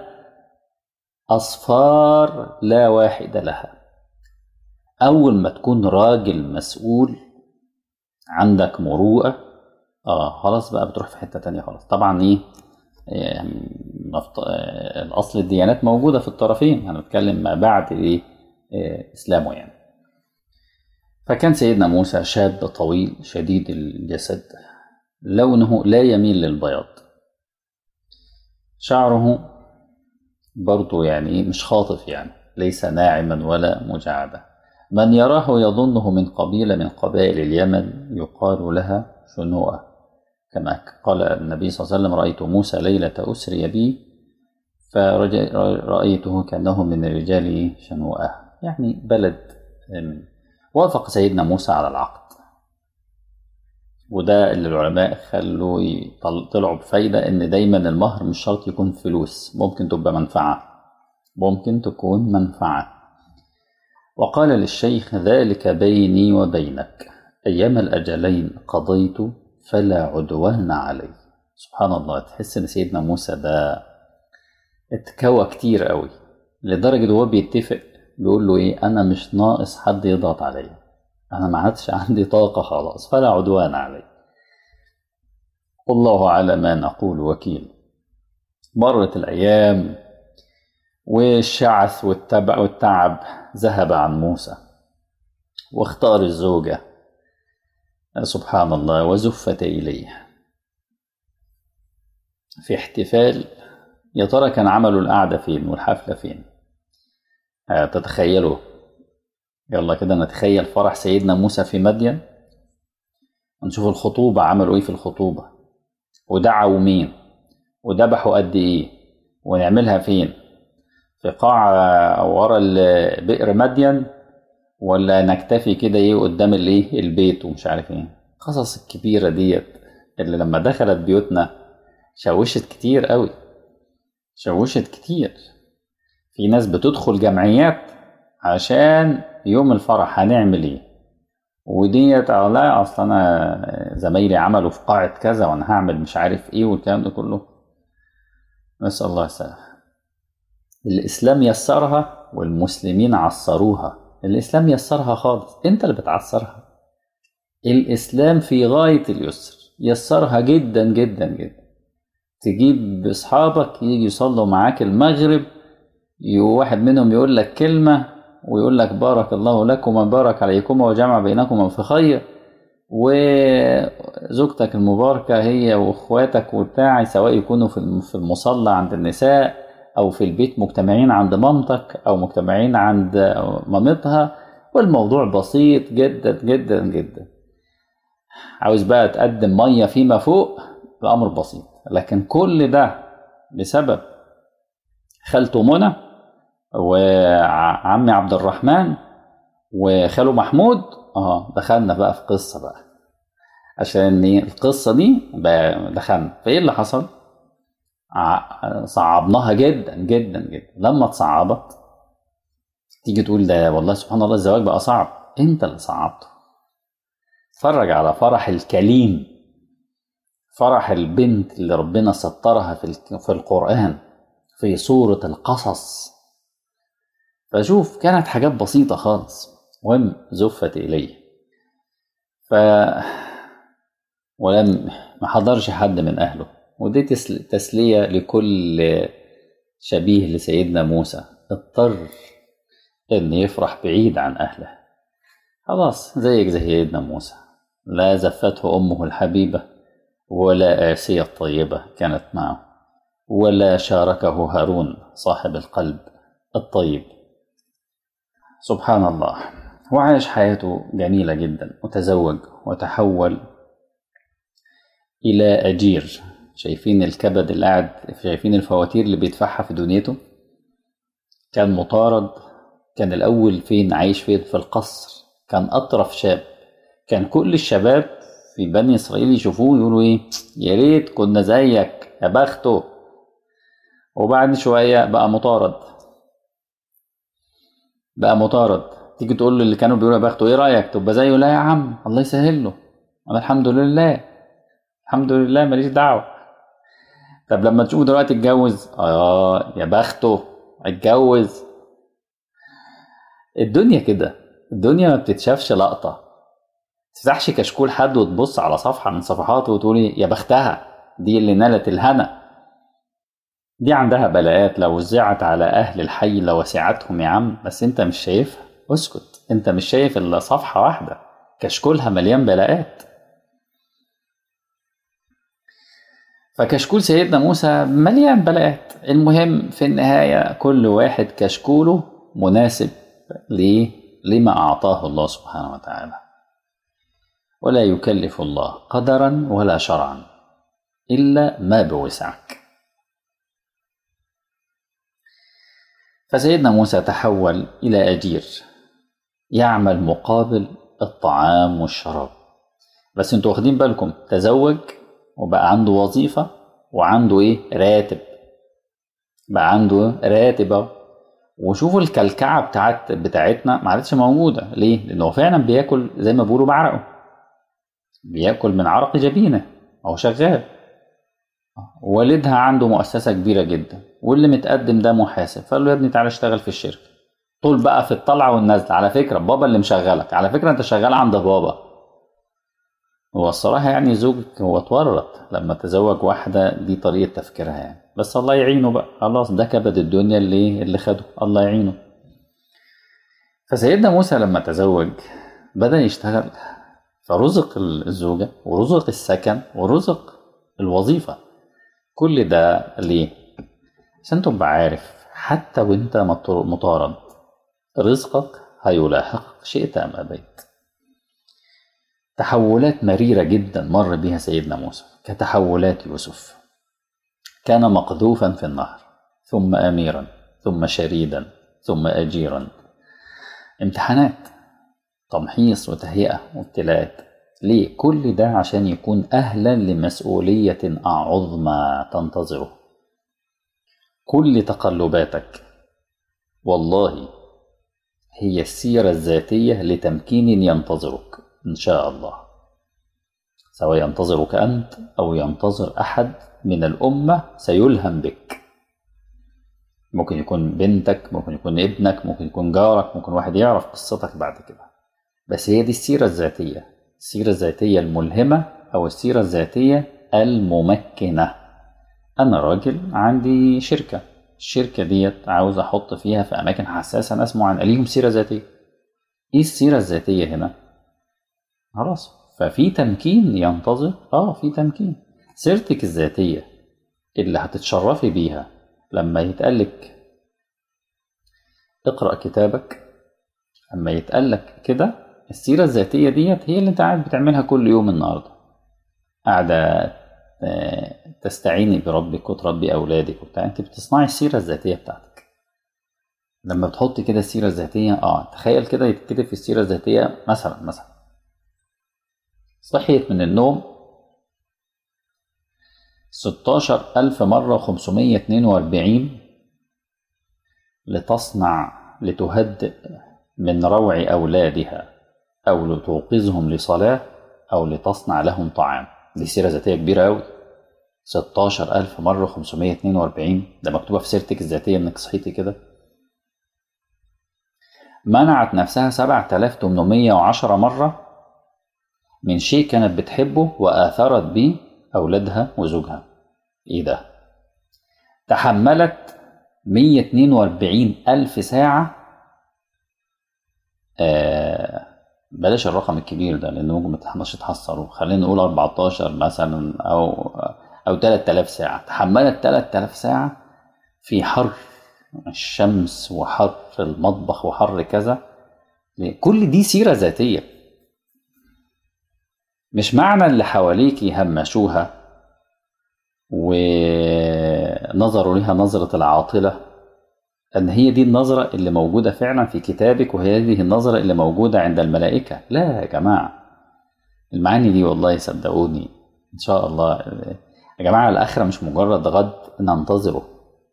اصفار لا واحد لها اول ما تكون راجل مسؤول عندك مروءه اه خلاص بقى بتروح في حته تانية خلاص طبعا ايه يعني الاصل الديانات موجوده في الطرفين انا بتكلم ما بعد ايه اسلامه يعني فكان سيدنا موسى شاب طويل شديد الجسد لونه لا يميل للبياض شعره برضه يعني مش خاطف يعني ليس ناعما ولا مجعبا من يراه يظنه من قبيلة من قبائل اليمن يقال لها شنوءة كما قال النبي صلى الله عليه وسلم رأيت موسى ليلة أسري بي فرأيته كأنه من رجال شنوءة يعني بلد من وافق سيدنا موسى على العقد وده اللي العلماء خلوا طلعوا بفايدة إن دايما المهر مش شرط يكون فلوس ممكن تبقى منفعة ممكن تكون منفعة وقال للشيخ ذلك بيني وبينك أيام الأجلين قضيت فلا عدوان علي سبحان الله تحس ان سيدنا موسى ده اتكوى كتير قوي لدرجة هو بيتفق بيقول له ايه انا مش ناقص حد يضغط عليا انا ما عادش عندي طاقة خلاص فلا عدوان علي والله على ما نقول وكيل مرت الايام والشعث والتبع والتعب ذهب عن موسى واختار الزوجه سبحان الله وزفت إليه في احتفال يا ترى كان عملوا القعدة فين والحفلة فين تتخيلوا يلا كده نتخيل فرح سيدنا موسى في مدين ونشوف الخطوبة عملوا ايه في الخطوبة ودعوا مين وذبحوا قد ايه ونعملها فين في قاعة ورا بئر مدين ولا نكتفي كده ايه قدام الايه البيت ومش عارف ايه القصص الكبيره ديت اللي لما دخلت بيوتنا شوشت كتير قوي شوشت كتير في ناس بتدخل جمعيات عشان يوم الفرح هنعمل ايه وديت لا اصل انا زمايلي عملوا في قاعه كذا وانا هعمل مش عارف ايه والكلام ده كله نسال الله السلامه الاسلام يسرها والمسلمين عصروها الإسلام يسرها خالص أنت اللي بتعسرها الإسلام في غاية اليسر يسرها جدا جدا جدا تجيب اصحابك يجي يصلوا معاك المغرب واحد منهم يقول لك كلمه ويقول لك بارك الله لكم وبارك عليكم وجمع بينكم في خير وزوجتك المباركة هي واخواتك وبتاع سواء يكونوا في المصلى عند النساء أو في البيت مجتمعين عند مامتك أو مجتمعين عند مامتها والموضوع بسيط جدا جدا جدا عاوز بقى تقدم مية فيما فوق الأمر بسيط لكن كل ده بسبب خالته منى وعمي عبد الرحمن وخاله محمود اه دخلنا بقى في قصه بقى عشان القصه دي دخلنا فايه اللي حصل؟ صعبناها جدا جدا جدا لما اتصعبت تيجي تقول ده والله سبحان الله الزواج بقى صعب انت اللي صعبته اتفرج على فرح الكليم فرح البنت اللي ربنا سترها في في القرآن في سورة القصص فشوف كانت حاجات بسيطة خالص المهم زفت إليه ف ولم ما حضرش حد من أهله ودي تسلية لكل شبيه لسيدنا موسى اضطر إن يفرح بعيد عن أهله خلاص زيك زي سيدنا موسى لا زفته أمه الحبيبة ولا آسية الطيبة كانت معه ولا شاركه هارون صاحب القلب الطيب سبحان الله وعاش حياته جميلة جدا وتزوج وتحول إلى أجير شايفين الكبد اللي قاعد شايفين الفواتير اللي بيدفعها في دنيته كان مطارد كان الأول فين عايش فين في القصر كان أطرف شاب كان كل الشباب في بني إسرائيل يشوفوه يقولوا إيه يا ريت كنا زيك يا بخته وبعد شوية بقى مطارد بقى مطارد تيجي تقول له اللي كانوا بيقولوا يا بخته ايه رايك تبقى زيه لا يا عم الله يسهل له انا الحمد لله الحمد لله ماليش دعوه طب لما تشوفه دلوقتي اتجوز اه يا بخته اتجوز الدنيا كده الدنيا ما بتتشافش لقطه تفتحش كشكول حد وتبص على صفحه من صفحاته وتقولي يا بختها دي اللي نالت الهنا دي عندها بلاءات لو وزعت على اهل الحي لوسعتهم يا عم بس انت مش شايفها اسكت انت مش شايف الا صفحه واحده كشكولها مليان بلاءات فكشكول سيدنا موسى مليان بلاءات المهم في النهايه كل واحد كشكوله مناسب ليه لما اعطاه الله سبحانه وتعالى ولا يكلف الله قدرا ولا شرعا الا ما بوسعك فسيدنا موسى تحول الى اجير يعمل مقابل الطعام والشراب بس انتوا واخدين بالكم تزوج وبقى عنده وظيفة وعنده ايه راتب بقى عنده راتب اهو وشوفوا الكلكعة بتاعت بتاعتنا ما عادتش موجودة ليه؟ لأنه فعلا بياكل زي ما بيقولوا بعرقه بياكل من عرق جبينه هو شغال والدها عنده مؤسسة كبيرة جدا واللي متقدم ده محاسب فقال له يا ابني تعالى اشتغل في الشركة طول بقى في الطلعة والنزلة على فكرة بابا اللي مشغلك على فكرة انت شغال عند بابا هو الصراحة يعني زوجك هو اتورط لما تزوج واحدة دي طريقة تفكيرها يعني بس الله يعينه بقى خلاص ده كبد الدنيا اللي اللي خده الله يعينه فسيدنا موسى لما تزوج بدأ يشتغل فرزق الزوجة ورزق السكن ورزق الوظيفة كل ده ليه؟ عشان تبقى عارف حتى وانت مطارد رزقك هيلاحقك شئت أم أبيت تحولات مريرة جدا مر بها سيدنا موسى كتحولات يوسف كان مقذوفا في النهر ثم أميرا ثم شريدا ثم أجيرا امتحانات تمحيص وتهيئة وابتلاءات ليه؟ كل ده عشان يكون أهلا لمسؤولية عظمى تنتظره كل تقلباتك والله هي السيرة الذاتية لتمكين ينتظرك إن شاء الله سواء ينتظرك أنت أو ينتظر أحد من الأمة سيلهم بك ممكن يكون بنتك ممكن يكون ابنك ممكن يكون جارك ممكن واحد يعرف قصتك بعد كده بس هي دي السيرة الذاتية السيرة الذاتية الملهمة أو السيرة الذاتية الممكنة انا راجل عندي شركه الشركه ديت عاوز احط فيها في اماكن حساسه ناس معينه ليهم سيره ذاتيه ايه السيره الذاتيه هنا خلاص ففي تمكين ينتظر اه في تمكين سيرتك الذاتيه اللي هتتشرفي بيها لما يتقالك اقرا كتابك لما يتقالك كده السيره الذاتيه ديت هي اللي انت قاعد بتعملها كل يوم النهارده قاعده تستعيني بربك وتربي اولادك وبتاع انت بتصنعي السيره الذاتيه بتاعتك لما بتحطي كده السيره الذاتيه اه تخيل كده يتكتب في السيره الذاتيه مثلا مثلا صحيت من النوم 16 ألف مرة وخمسمية اتنين وأربعين لتصنع لتهدئ من روع أولادها أو لتوقظهم لصلاة أو لتصنع لهم طعام دي سيرة ذاتية كبيرة أوي 16 ألف مرة 542 ده مكتوبة في سيرتك الذاتية إنك صحيتي كده منعت نفسها 7810 مرة من شيء كانت بتحبه وآثرت بيه أولادها وزوجها إيه ده؟ تحملت 142 ألف ساعة آه بلاش الرقم الكبير ده لأنه ممكن ما تحصره خلينا نقول 14 مثلا أو أو 3000 ساعة تحملت 3000 ساعة في حر الشمس وحر المطبخ وحر كذا كل دي سيرة ذاتية مش معنى اللي حواليكي همشوها ونظروا لها نظرة العاطلة أن هي دي النظرة اللي موجودة فعلا في كتابك وهذه النظرة اللي موجودة عند الملائكة لا يا جماعة المعاني دي والله صدقوني إن شاء الله يا جماعة الآخرة مش مجرد غد ننتظره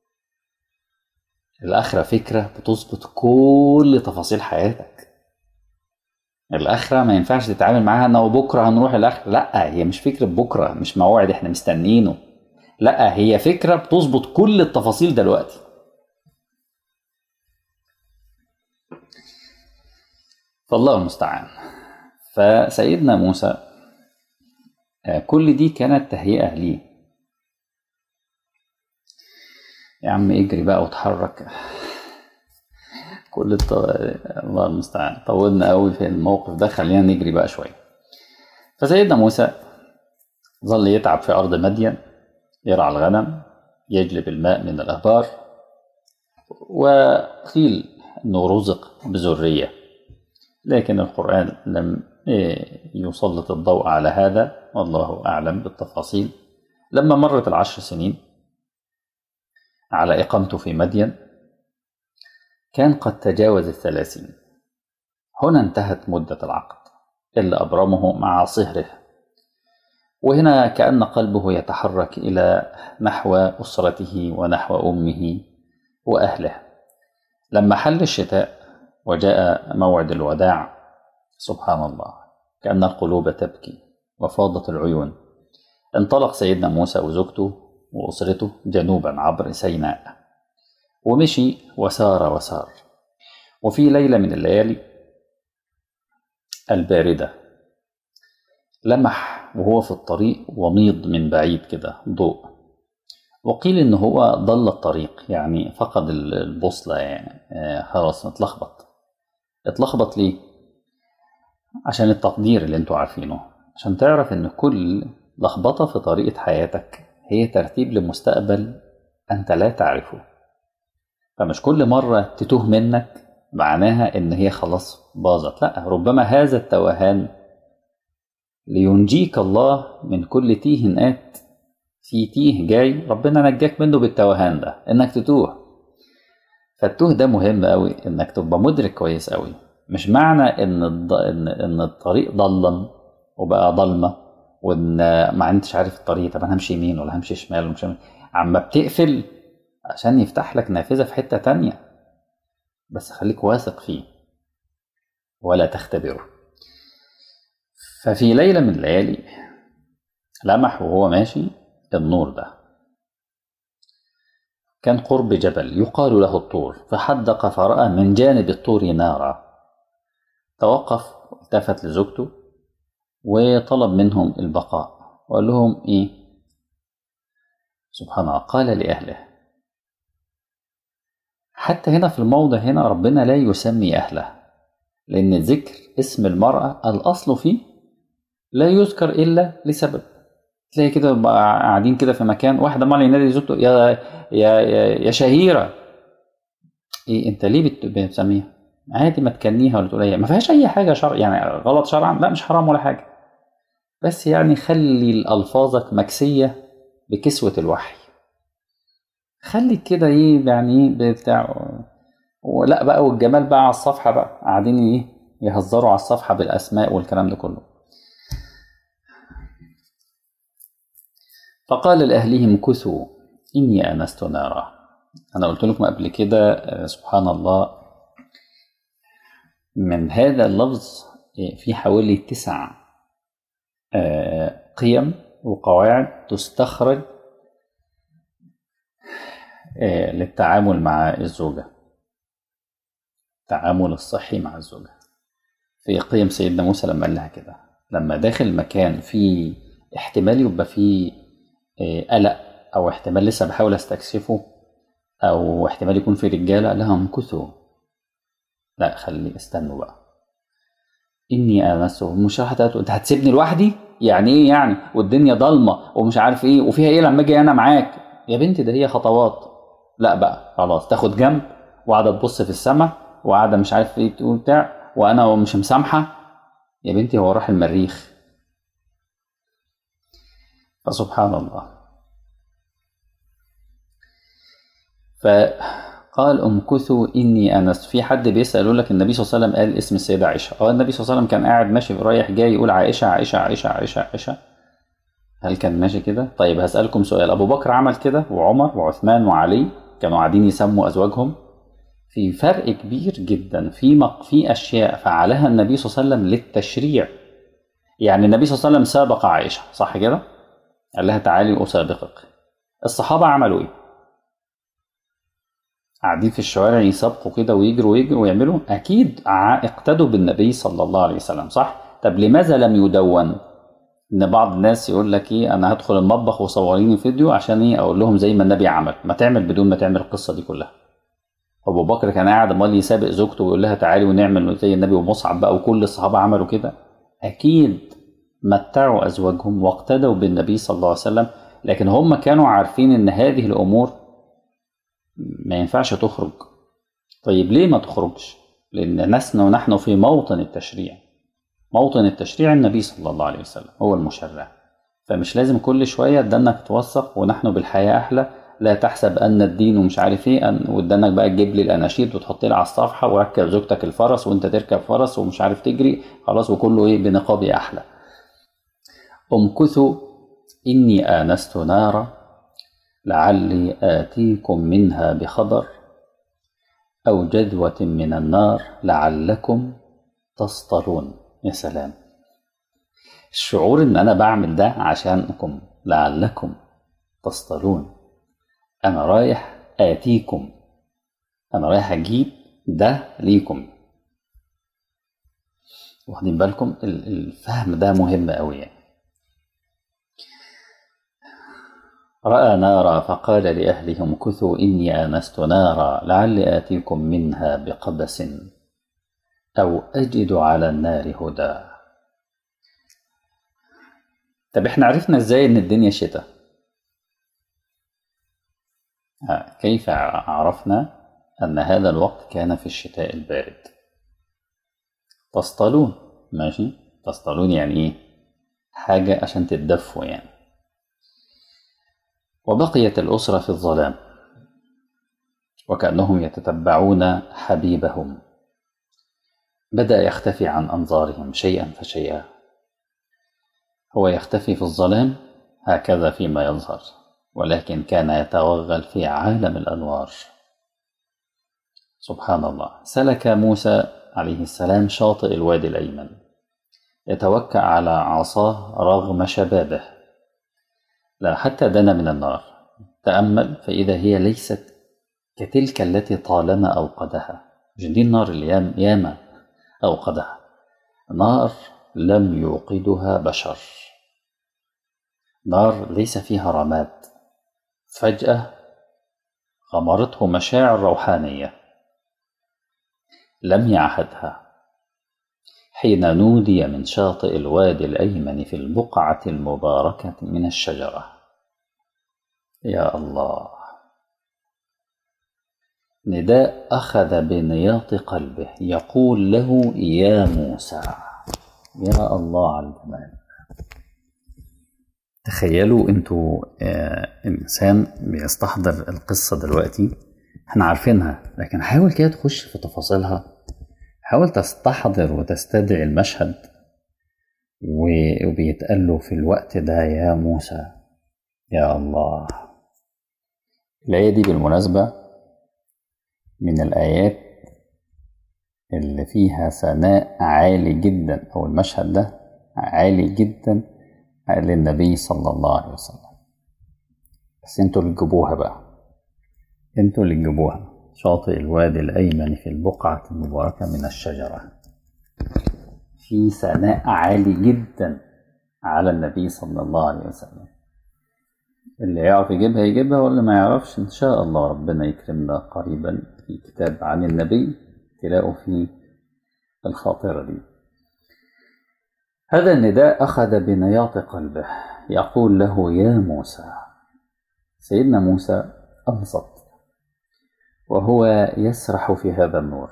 الآخرة فكرة بتظبط كل تفاصيل حياتك الآخرة ما ينفعش تتعامل معاها إنه بكرة هنروح الآخرة لا هي مش فكرة بكرة مش موعد إحنا مستنيينه لا هي فكرة بتظبط كل التفاصيل دلوقتي فالله المستعان فسيدنا موسى كل دي كانت تهيئة ليه يا عم اجري بقى واتحرك كل الط... الله المستعان طولنا قوي في الموقف ده خلينا نجري بقى شويه فسيدنا موسى ظل يتعب في ارض مدين يرعى الغنم يجلب الماء من الابار وقيل انه رزق بذريه لكن القران لم يسلط الضوء على هذا والله اعلم بالتفاصيل لما مرت العشر سنين على اقامته في مدين كان قد تجاوز الثلاثين هنا انتهت مدة العقد اللي أبرمه مع صهره وهنا كأن قلبه يتحرك إلى نحو أسرته ونحو أمه وأهله لما حل الشتاء وجاء موعد الوداع سبحان الله كأن القلوب تبكي وفاضت العيون انطلق سيدنا موسى وزوجته وأسرته جنوبا عبر سيناء ومشي وسار وسار وفي ليلة من الليالي الباردة لمح وهو في الطريق وميض من بعيد كده ضوء وقيل ان هو ضل الطريق يعني فقد البوصلة يعني خلاص اتلخبط اتلخبط ليه عشان التقدير اللي انتوا عارفينه عشان تعرف ان كل لخبطة في طريقة حياتك هي ترتيب لمستقبل انت لا تعرفه فمش كل مرة تتوه منك معناها ان هي خلاص باظت لا ربما هذا التوهان لينجيك الله من كل تيه آت في تيه جاي ربنا نجاك منه بالتوهان ده انك تتوه فالتوه ده مهم قوي انك تبقى مدرك كويس قوي مش معنى ان الض... ان ان الطريق ضلم وبقى ضلمه وان ما انتش عارف الطريق طب انا همشي يمين ولا همشي شمال ولا همشي عما بتقفل عشان يفتح لك نافذه في حته تانية بس خليك واثق فيه ولا تختبره ففي ليله من الليالي لمح وهو ماشي النور ده كان قرب جبل يقال له الطور فحدق فرأى من جانب الطور نارا توقف التفت لزوجته وطلب منهم البقاء وقال لهم ايه سبحان الله قال لأهله حتى هنا في الموضع هنا ربنا لا يسمي أهله لأن ذكر اسم المرأة الأصل فيه لا يذكر إلا لسبب تلاقي كده بقى قاعدين كده في مكان واحدة مرة ينادي زوجته يا يا يا, يا شهيرة إيه أنت ليه بت- بتسميها؟ عادي ما تكنيها ولا تقول أي ما فيهاش أي حاجة شرع يعني غلط شرعا لا مش حرام ولا حاجة بس يعني خلي ألفاظك مكسية بكسوة الوحي خلي كده ايه يعني ايه بتاع ولا بقى والجمال بقى على الصفحة بقى قاعدين ايه يهزروا على الصفحة بالأسماء والكلام ده كله فقال لأهلهم كثوا إني آنست نارا أنا قلت لكم قبل كده آه، سبحان الله من هذا اللفظ آه، في حوالي تسع آه، قيم وقواعد تستخرج آه، للتعامل مع الزوجة التعامل الصحي مع الزوجة في قيم سيدنا موسى لما قال لها كده لما داخل مكان فيه احتمال يبقى فيه آه، قلق او احتمال لسه بحاول استكشفه او احتمال يكون في رجاله قال لها امكثوا لا خلي استنوا بقى اني انست مش راح تقول انت هتسيبني لوحدي يعني ايه يعني والدنيا ضلمه ومش عارف ايه وفيها ايه لما اجي انا معاك يا بنتي ده هي خطوات لا بقى خلاص تاخد جنب وقاعده تبص في السماء وقاعده مش عارف ايه تقول بتاع وانا مش مسامحه يا بنتي هو راح المريخ فسبحان الله فقال امكثوا اني انست في حد بيسال يقول لك النبي صلى الله عليه وسلم قال اسم السيده عائشه اه النبي صلى الله عليه وسلم كان قاعد ماشي رايح جاي يقول عائشه عائشه عائشه عائشه عائشه هل كان ماشي كده طيب هسالكم سؤال ابو بكر عمل كده وعمر وعثمان وعلي كانوا قاعدين يسموا ازواجهم في فرق كبير جدا في مق... في اشياء فعلها النبي صلى الله عليه وسلم للتشريع يعني النبي صلى الله عليه وسلم سابق عائشه صح كده قال لها تعالي اسابقك الصحابه عملوا ايه قاعدين في الشوارع يسابقوا كده ويجروا ويجروا ويعملوا اكيد ع- اقتدوا بالنبي صلى الله عليه وسلم صح طب لماذا لم يدون ان بعض الناس يقول لك ايه انا هدخل المطبخ وصوريني فيديو عشان ايه اقول لهم زي ما النبي عمل ما تعمل بدون ما تعمل القصه دي كلها ابو بكر كان قاعد امال يسابق زوجته ويقول لها تعالي ونعمل زي النبي ومصعب بقى وكل الصحابه عملوا كده اكيد متعوا ازواجهم واقتدوا بالنبي صلى الله عليه وسلم لكن هم كانوا عارفين ان هذه الامور ما ينفعش تخرج طيب ليه ما تخرجش لان لسنا ونحن في موطن التشريع موطن التشريع النبي صلى الله عليه وسلم هو المشرع فمش لازم كل شويه تدنك توثق ونحن بالحياه احلى لا تحسب ان الدين ومش عارف ايه أن ودنك بقى تجيب لي الاناشيد وتحط لي على الصفحه وركب زوجتك الفرس وانت تركب فرس ومش عارف تجري خلاص وكله ايه بنقابي احلى امكثوا اني انست نارا لعلي آتيكم منها بخبر أو جذوة من النار لعلكم تصطلون يا سلام الشعور إن أنا بعمل ده عشانكم لعلكم تصطلون أنا رايح آتيكم أنا رايح أجيب ده ليكم واخدين بالكم ال- الفهم ده مهم أوي يعني رأى نارا فقال لأهلهم كثوا إني آنست نارا لعلي آتيكم منها بقبس أو أجد على النار هدى طب احنا عرفنا ازاي ان الدنيا شتاء آه، كيف عرفنا أن هذا الوقت كان في الشتاء البارد تصطلون ماشي تصطلون يعني ايه حاجة عشان تتدفوا يعني وبقيت الأسرة في الظلام وكأنهم يتتبعون حبيبهم بدأ يختفي عن أنظارهم شيئا فشيئا هو يختفي في الظلام هكذا فيما يظهر ولكن كان يتوغل في عالم الأنوار سبحان الله سلك موسى عليه السلام شاطئ الوادي الأيمن يتوكأ على عصاه رغم شبابه لا حتى دنا من النار تأمل فإذا هي ليست كتلك التي طالما أوقدها مش دي النار اللي يام- ياما أوقدها نار لم يوقدها بشر نار ليس فيها رماد فجأة غمرته مشاعر روحانية لم يعهدها حين نودي من شاطئ الوادي الأيمن في البقعة المباركة من الشجرة يا الله نداء أخذ بنياط قلبه يقول له يا موسى يا الله على الجمال تخيلوا انتوا آه انسان بيستحضر القصه دلوقتي احنا عارفينها لكن حاول كده تخش في تفاصيلها حاول تستحضر وتستدعي المشهد وبيتقال له في الوقت ده يا موسى يا الله الآية دي بالمناسبة من الآيات اللي فيها ثناء عالي جدا أو المشهد ده عالي جدا للنبي صلى الله عليه وسلم بس انتوا اللي تجيبوها بقى انتوا اللي تجيبوها شاطئ الوادي الأيمن في البقعة المباركة من الشجرة في ثناء عالي جدا على النبي صلى الله عليه وسلم اللي يعرف يجيبها يجيبها واللي ما يعرفش إن شاء الله ربنا يكرمنا قريبا في كتاب عن النبي تلاقوا فيه الخاطرة دي هذا النداء أخذ بنياط قلبه يقول له يا موسى سيدنا موسى أنصت وهو يسرح في هذا النور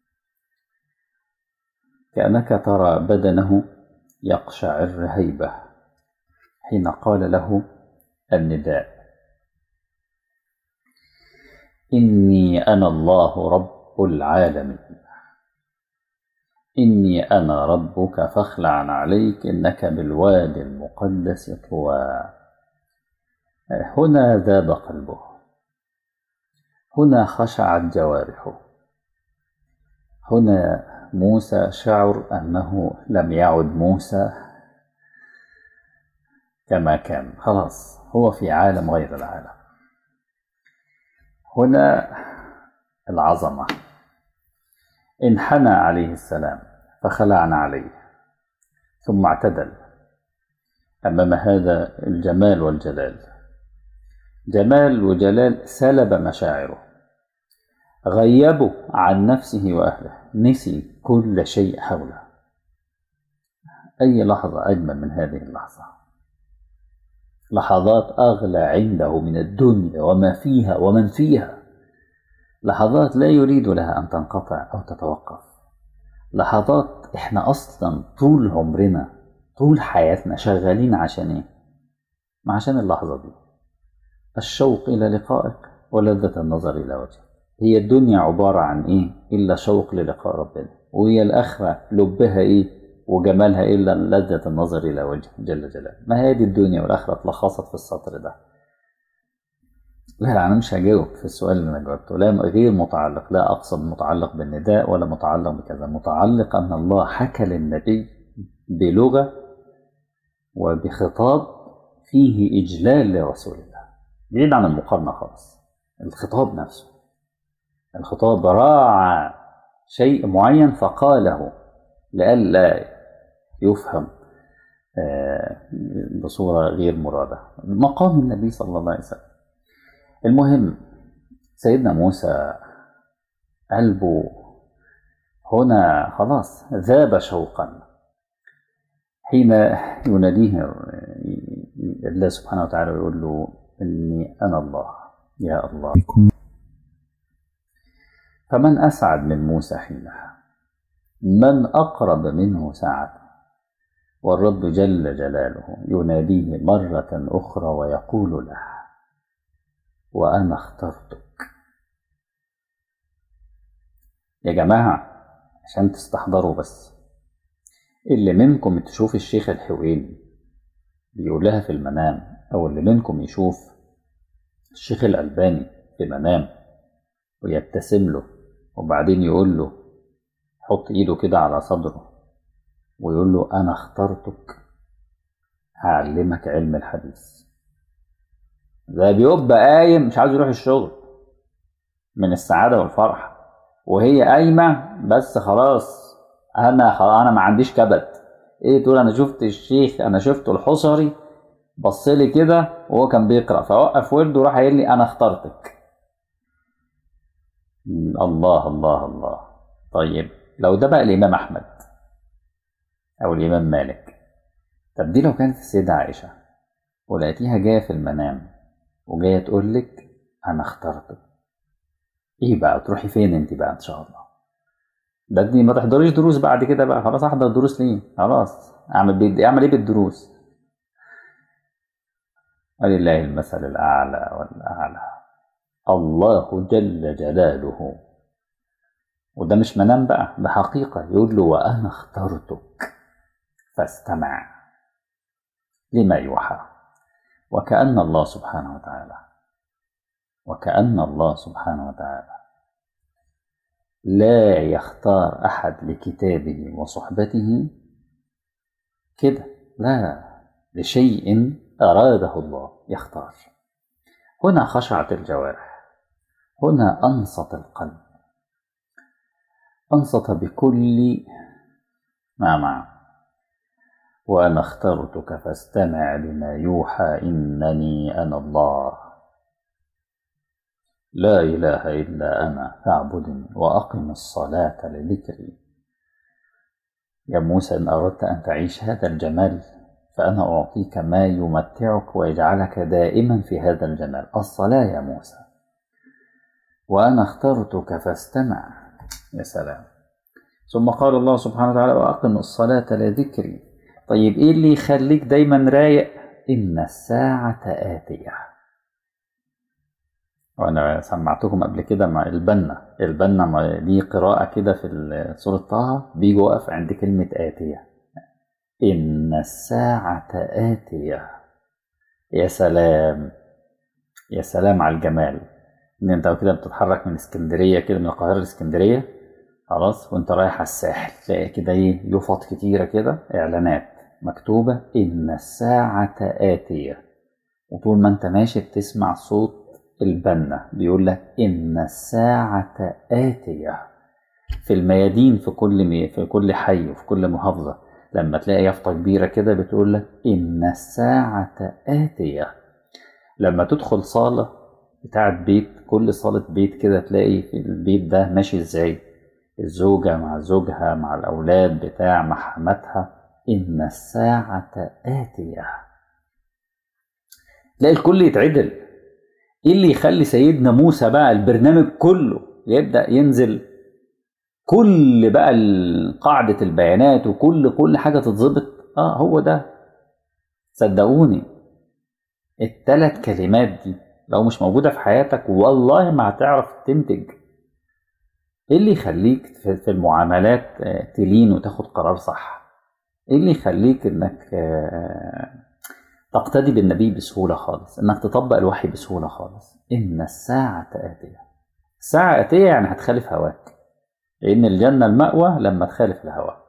كأنك ترى بدنه يقشعر هيبة حين قال له النداء إني أنا الله رب العالمين إني أنا ربك فاخلع عليك إنك بالوادي المقدس طوى هنا ذاب قلبه هنا خشعت جوارحه هنا موسى شعر أنه لم يعد موسى كما كان خلاص هو في عالم غير العالم هنا العظمة انحنى عليه السلام فخلعنا عليه ثم اعتدل أمام هذا الجمال والجلال جمال وجلال سلب مشاعره غيبه عن نفسه وأهله نسي كل شيء حوله أي لحظة أجمل من هذه اللحظة لحظات أغلى عنده من الدنيا وما فيها ومن فيها لحظات لا يريد لها أن تنقطع أو تتوقف لحظات إحنا أصلا طول عمرنا طول حياتنا شغالين عشان إيه؟ ما عشان اللحظة دي الشوق إلى لقائك ولذة النظر إلى وجهك هي الدنيا عبارة عن إيه إلا شوق للقاء ربنا وهي الآخرة لبها إيه وجمالها إلا لذة النظر إلى وجه جل جلاله ما هي دي الدنيا والآخرة اتلخصت في السطر ده لا لا أنا مش هجاوب في السؤال اللي أنا جاوبته لا غير متعلق لا أقصد متعلق بالنداء ولا متعلق بكذا متعلق أن الله حكى للنبي بلغة وبخطاب فيه إجلال لرسول الله بعيد عن المقارنة خالص الخطاب نفسه الخطاب راعى شيء معين فقاله لئلا يفهم بصورة غير مرادة مقام النبي صلى الله عليه وسلم المهم سيدنا موسى قلبه هنا خلاص ذاب شوقا حين يناديه الله سبحانه وتعالى ويقول له إني أنا الله يا الله فمن أسعد من موسى حينها من أقرب منه ساعة والرب جل جلاله يناديه مرة أخرى ويقول له وأنا اخترتك يا جماعة عشان تستحضروا بس اللي منكم تشوف الشيخ الحويني بيقول لها في المنام أو اللي منكم يشوف الشيخ الألباني في منام ويبتسم له وبعدين يقول له حط ايده كده على صدره ويقول له انا اخترتك هعلمك علم الحديث ده بيبقى قايم مش عاوز يروح الشغل من السعادة والفرح وهي قايمة بس خلاص انا خلاص انا ما عنديش كبد ايه تقول انا شفت الشيخ انا شفته الحصري بص لي كده وهو كان بيقرا فوقف ولده وراح قايل لي انا اخترتك الله الله الله طيب لو ده بقى الامام احمد او الامام مالك طب دي لو كانت السيده عائشه ولقيتيها جايه في المنام وجايه تقول لك انا اخترتك ايه بقى تروحي فين انت بقى ان شاء الله ده انت ما تحضريش دروس بعد كده بقى خلاص احضر دروس ليه خلاص اعمل بي... اعمل ايه بالدروس ولله المثل الاعلى والاعلى الله جل جلاله وده مش منام بقى ده حقيقة يقول له وأنا اخترتك فاستمع لما يوحى وكأن الله سبحانه وتعالى وكأن الله سبحانه وتعالى لا يختار أحد لكتابه وصحبته كده لا لشيء أراده الله يختار هنا خشعت الجوارح هنا أنصت القلب أنصت بكل ما معه وأنا اخترتك فاستمع لما يوحى إنني أنا الله لا إله إلا أنا فاعبدني وأقم الصلاة لذكري يا موسى إن أردت أن تعيش هذا الجمال فأنا أعطيك ما يمتعك ويجعلك دائما في هذا الجمال الصلاة يا موسى وأنا اخترتك فاستمع يا سلام ثم قال الله سبحانه وتعالى وأقم الصلاة لذكري طيب إيه اللي يخليك دايما رايق إن الساعة آتية وأنا سمعتكم قبل كده مع البنا البنا دي قراءة كده في سورة طه بيجي واقف عند كلمة آتية إن الساعة آتية يا سلام يا سلام على الجمال إن أنت كده بتتحرك من اسكندرية كده من القاهرة لاسكندرية خلاص وأنت رايح على الساحل تلاقي كده إيه يفط كتيرة كده إعلانات مكتوبة إن الساعة آتية وطول ما أنت ماشي بتسمع صوت البنا بيقول لك إن الساعة آتية في الميادين في كل مي في كل حي وفي كل محافظة لما تلاقي يافطة كبيرة كده بتقول لك إن الساعة آتية لما تدخل صالة بتاعت بيت كل صالة بيت كده تلاقي في البيت ده ماشي ازاي الزوجة مع زوجها مع الأولاد بتاع مع حماتها إن الساعة آتية تلاقي الكل يتعدل إيه اللي يخلي سيدنا موسى بقى البرنامج كله يبدأ ينزل كل بقى قاعدة البيانات وكل كل حاجة تتظبط اه هو ده صدقوني التلات كلمات دي لو مش موجودة في حياتك والله ما هتعرف تنتج ايه اللي يخليك في المعاملات تلين وتاخد قرار صح ايه اللي يخليك انك تقتدي بالنبي بسهولة خالص انك تطبق الوحي بسهولة خالص ان الساعة آتية الساعة آتية يعني هتخالف هواك لأن الجنة المأوى لما تخالف الهوى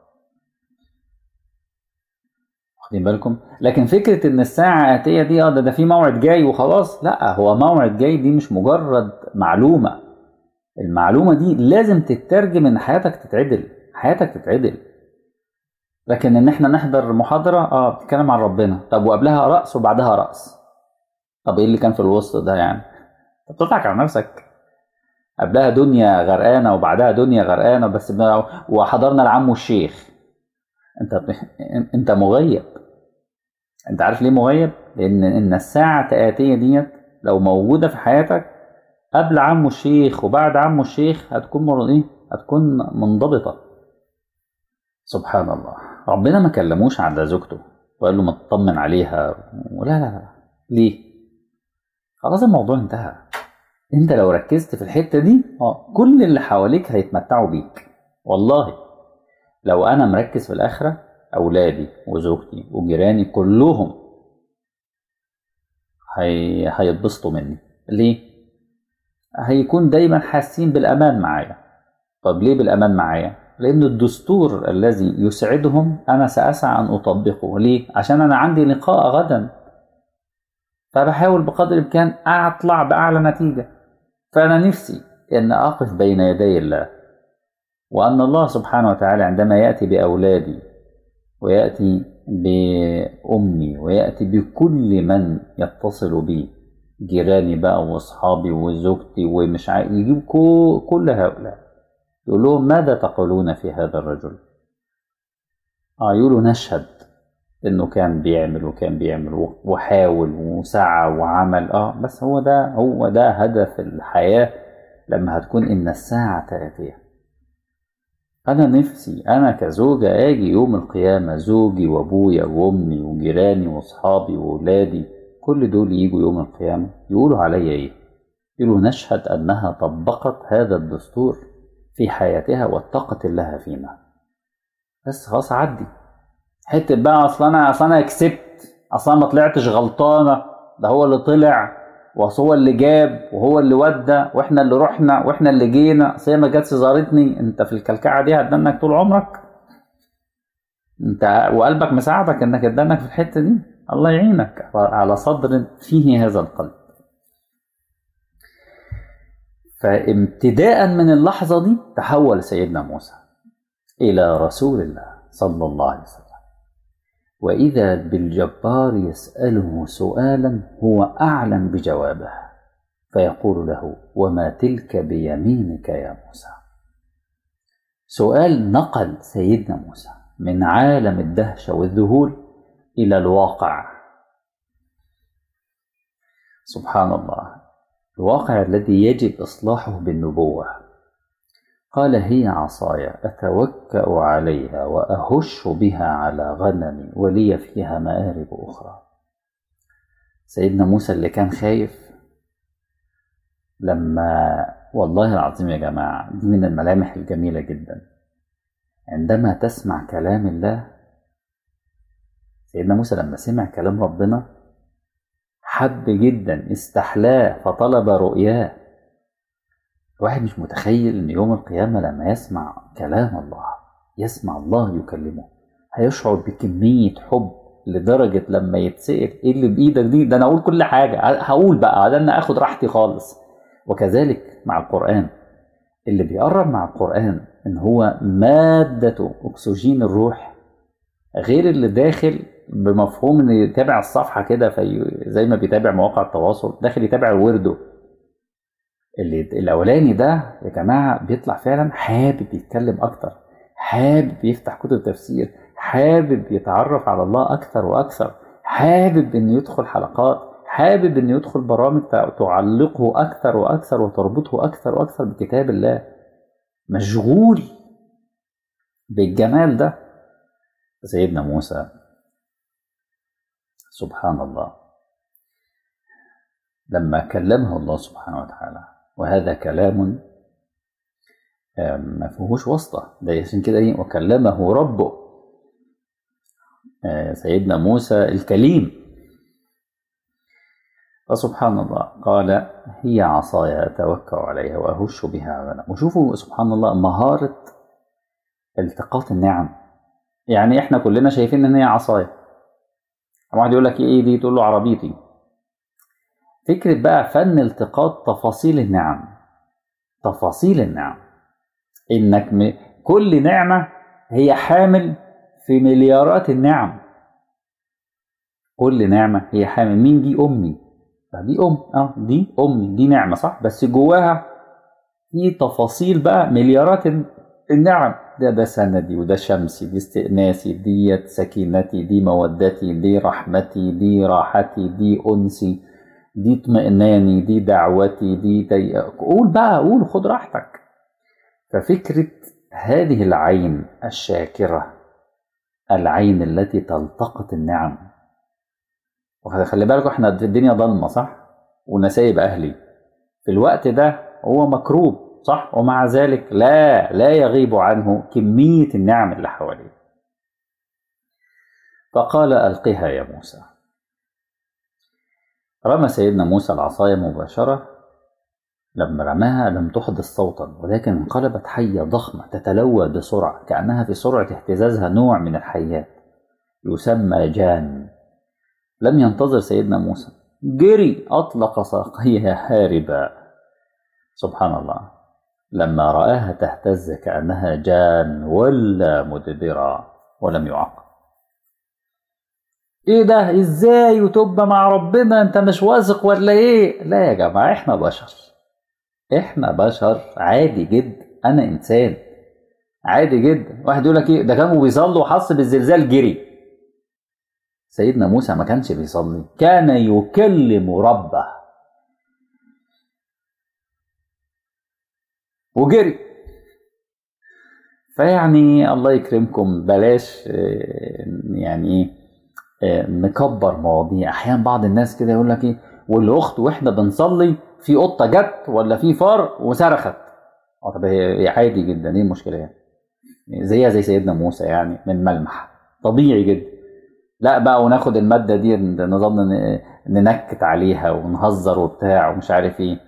واخدين بالكم لكن فكرة إن الساعة آتية دي اه ده, ده في موعد جاي وخلاص لا هو موعد جاي دي مش مجرد معلومة المعلومة دي لازم تترجم إن حياتك تتعدل حياتك تتعدل لكن إن إحنا نحضر محاضرة اه بتتكلم عن ربنا طب وقبلها رأس وبعدها رأس طب إيه اللي كان في الوسط ده يعني؟ أنت بتضحك على نفسك قبلها دنيا غرقانة وبعدها دنيا غرقانة بس وحضرنا العم والشيخ انت انت مغيب انت عارف ليه مغيب لان ان الساعة آتية ديت لو موجودة في حياتك قبل عم الشيخ وبعد عم الشيخ هتكون مر... ايه هتكون منضبطة سبحان الله ربنا ما كلموش على زوجته وقال له ما تطمن عليها ولا لا لا ليه خلاص الموضوع انتهى انت لو ركزت في الحته دي اه كل اللي حواليك هيتمتعوا بيك والله لو انا مركز في الاخره اولادي وزوجتي وجيراني كلهم هي... هيتبسطوا مني ليه هيكون دايما حاسين بالامان معايا طب ليه بالامان معايا لان الدستور الذي يسعدهم انا ساسعى ان اطبقه ليه عشان انا عندي لقاء غدا فبحاول بقدر الامكان اطلع باعلى نتيجه فأنا نفسي أن أقف بين يدي الله وأن الله سبحانه وتعالى عندما يأتي بأولادي ويأتي بأمي ويأتي بكل من يتصل بي جيراني بقى وأصحابي وزوجتي ومش عارف يجيب كو- كل هؤلاء يقول لهم ماذا تقولون في هذا الرجل؟ اه يقولوا نشهد انه كان بيعمل وكان بيعمل وحاول وسعى وعمل اه بس هو ده هو ده هدف الحياة لما هتكون ان الساعة آتية انا نفسي انا كزوجة اجي يوم القيامة زوجي وابويا وامي وجيراني واصحابي واولادي كل دول يجوا يوم القيامة يقولوا عليا ايه يقولوا نشهد انها طبقت هذا الدستور في حياتها واتقت الله فينا بس خلاص عدي حته بقى اصل انا اصل انا كسبت اصل انا ما طلعتش غلطانه ده هو اللي طلع واصل هو اللي جاب وهو اللي ودى واحنا اللي رحنا واحنا اللي جينا اصل هي ما جاتش زارتني انت في الكلكعه دي هتدنك طول عمرك انت وقلبك مساعدك انك تدنك في الحته دي الله يعينك على صدر فيه هذا القلب فامتداء من اللحظه دي تحول سيدنا موسى الى رسول الله صلى الله عليه وسلم واذا بالجبار يساله سؤالا هو اعلم بجوابه فيقول له وما تلك بيمينك يا موسى سؤال نقل سيدنا موسى من عالم الدهشه والذهول الى الواقع سبحان الله الواقع الذي يجب اصلاحه بالنبوه قال هي عصاي اتوكا عليها واهش بها على غنمي ولي فيها مارب اخرى سيدنا موسى اللي كان خايف لما والله العظيم يا جماعه دي من الملامح الجميله جدا عندما تسمع كلام الله سيدنا موسى لما سمع كلام ربنا حب جدا استحلاه فطلب رؤياه الواحد مش متخيل ان يوم القيامة لما يسمع كلام الله يسمع الله يكلمه هيشعر بكمية حب لدرجة لما يتسأل ايه اللي بايدك دي ده انا اقول كل حاجة هقول بقى ده انا اخد راحتي خالص وكذلك مع القرآن اللي بيقرب مع القرآن ان هو مادة اكسجين الروح غير اللي داخل بمفهوم ان يتابع الصفحة كده في زي ما بيتابع مواقع التواصل داخل يتابع ورده اللي الاولاني ده يا جماعه بيطلع فعلا حابب يتكلم اكتر حابب يفتح كتب تفسير حابب يتعرف على الله اكثر واكثر حابب انه يدخل حلقات حابب انه يدخل برامج تعلقه اكثر واكثر وتربطه اكثر واكثر بكتاب الله مشغول بالجمال ده سيدنا موسى سبحان الله لما كلمه الله سبحانه وتعالى وهذا كلام ما فيهوش واسطة ده عشان كده ايه وكلمه ربه سيدنا موسى الكليم فسبحان الله قال هي عصاي أتوكأ عليها وأهش بها على وشوفوا سبحان الله مهارة التقاط النعم يعني احنا كلنا شايفين ان هي عصاية واحد يقول لك ايه دي تقول له عربيتي فكرة بقى فن التقاط تفاصيل النعم تفاصيل النعم انك م... كل نعمة هي حامل في مليارات النعم كل نعمة هي حامل مين دي أمي دي أم اه دي أمي دي نعمة صح بس جواها في تفاصيل بقى مليارات النعم ده ده سندي وده شمسي دي استئناسي دي سكينتي دي مودتي دي رحمتي دي راحتي دي أنسي دي اطمئناني دي دعوتي دي, دي قول بقى قول خد راحتك ففكرة هذه العين الشاكرة العين التي تلتقط النعم وخلي بالكم احنا الدنيا ضلمة صح ونسايب أهلي في الوقت ده هو مكروب صح ومع ذلك لا لا يغيب عنه كمية النعم اللي حواليه فقال ألقها يا موسى رمى سيدنا موسى العصاية مباشرة لما رماها لم تحدث صوتا ولكن انقلبت حية ضخمة تتلوى بسرعة كأنها في سرعة اهتزازها نوع من الحيات يسمى جان لم ينتظر سيدنا موسى جري أطلق ساقيها هاربا سبحان الله لما رآها تهتز كأنها جان ولا مدبرا ولم يعاقب ايه ده ازاي وتبقى مع ربنا انت مش واثق ولا ايه لا يا جماعه احنا بشر احنا بشر عادي جدا انا انسان عادي جدا واحد يقول لك ايه ده كانوا بيصلوا وحس بالزلزال جري سيدنا موسى ما كانش بيصلي كان يكلم ربه وجري فيعني الله يكرمكم بلاش يعني ايه نكبر مواضيع احيانا بعض الناس كده يقول لك ايه والاخت واحنا بنصلي في قطه جت ولا في فار وصرخت اه طب هي عادي جدا ايه المشكله يعني زيها زي سيدنا موسى يعني من ملمح طبيعي جدا لا بقى وناخد الماده دي نظل ننكت عليها ونهزر وبتاع ومش عارف ايه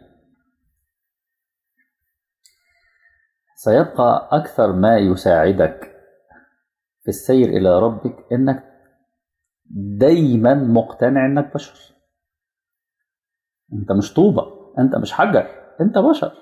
سيبقى اكثر ما يساعدك في السير الى ربك انك دايما مقتنع انك بشر انت مش طوبه انت مش حجر انت بشر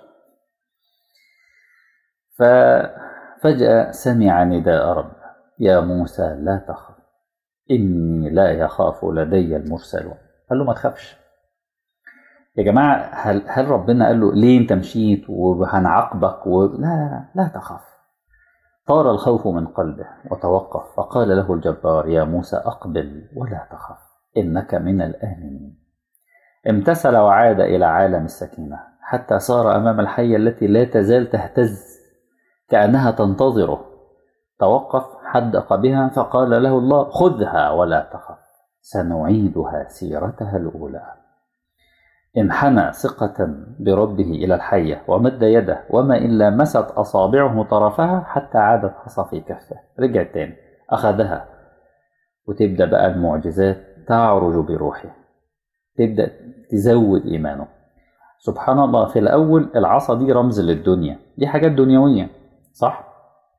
ففجاه سمع نداء رب يا موسى لا تخف اني لا يخاف لدي المرسلون قال له ما تخافش يا جماعه هل هل ربنا قال له ليه انت مشيت وهنعاقبك و... لا لا لا تخف طار الخوف من قلبه وتوقف فقال له الجبار يا موسى أقبل ولا تخف إنك من الآمنين امتثل وعاد إلى عالم السكينة حتى صار أمام الحية التي لا تزال تهتز كأنها تنتظره توقف حدق بها فقال له الله خذها ولا تخف سنعيدها سيرتها الأولى انحنى ثقة بربه إلى الحية ومد يده وما إلا مست أصابعه طرفها حتى عادت حصى في كفه رجع تاني أخذها وتبدأ بقى المعجزات تعرج بروحه تبدأ تزود إيمانه سبحان الله في الأول العصا دي رمز للدنيا دي حاجات دنيوية صح؟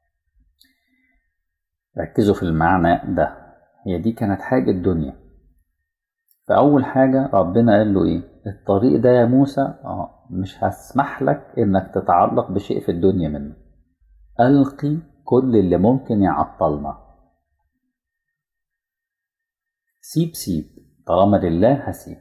ركزوا في المعنى ده هي دي كانت حاجة دنيا فأول حاجة ربنا قال له إيه؟ الطريق ده يا موسى آه مش هسمح لك إنك تتعلق بشيء في الدنيا منه ألقي كل اللي ممكن يعطلنا سيب سيب طالما لله هسيب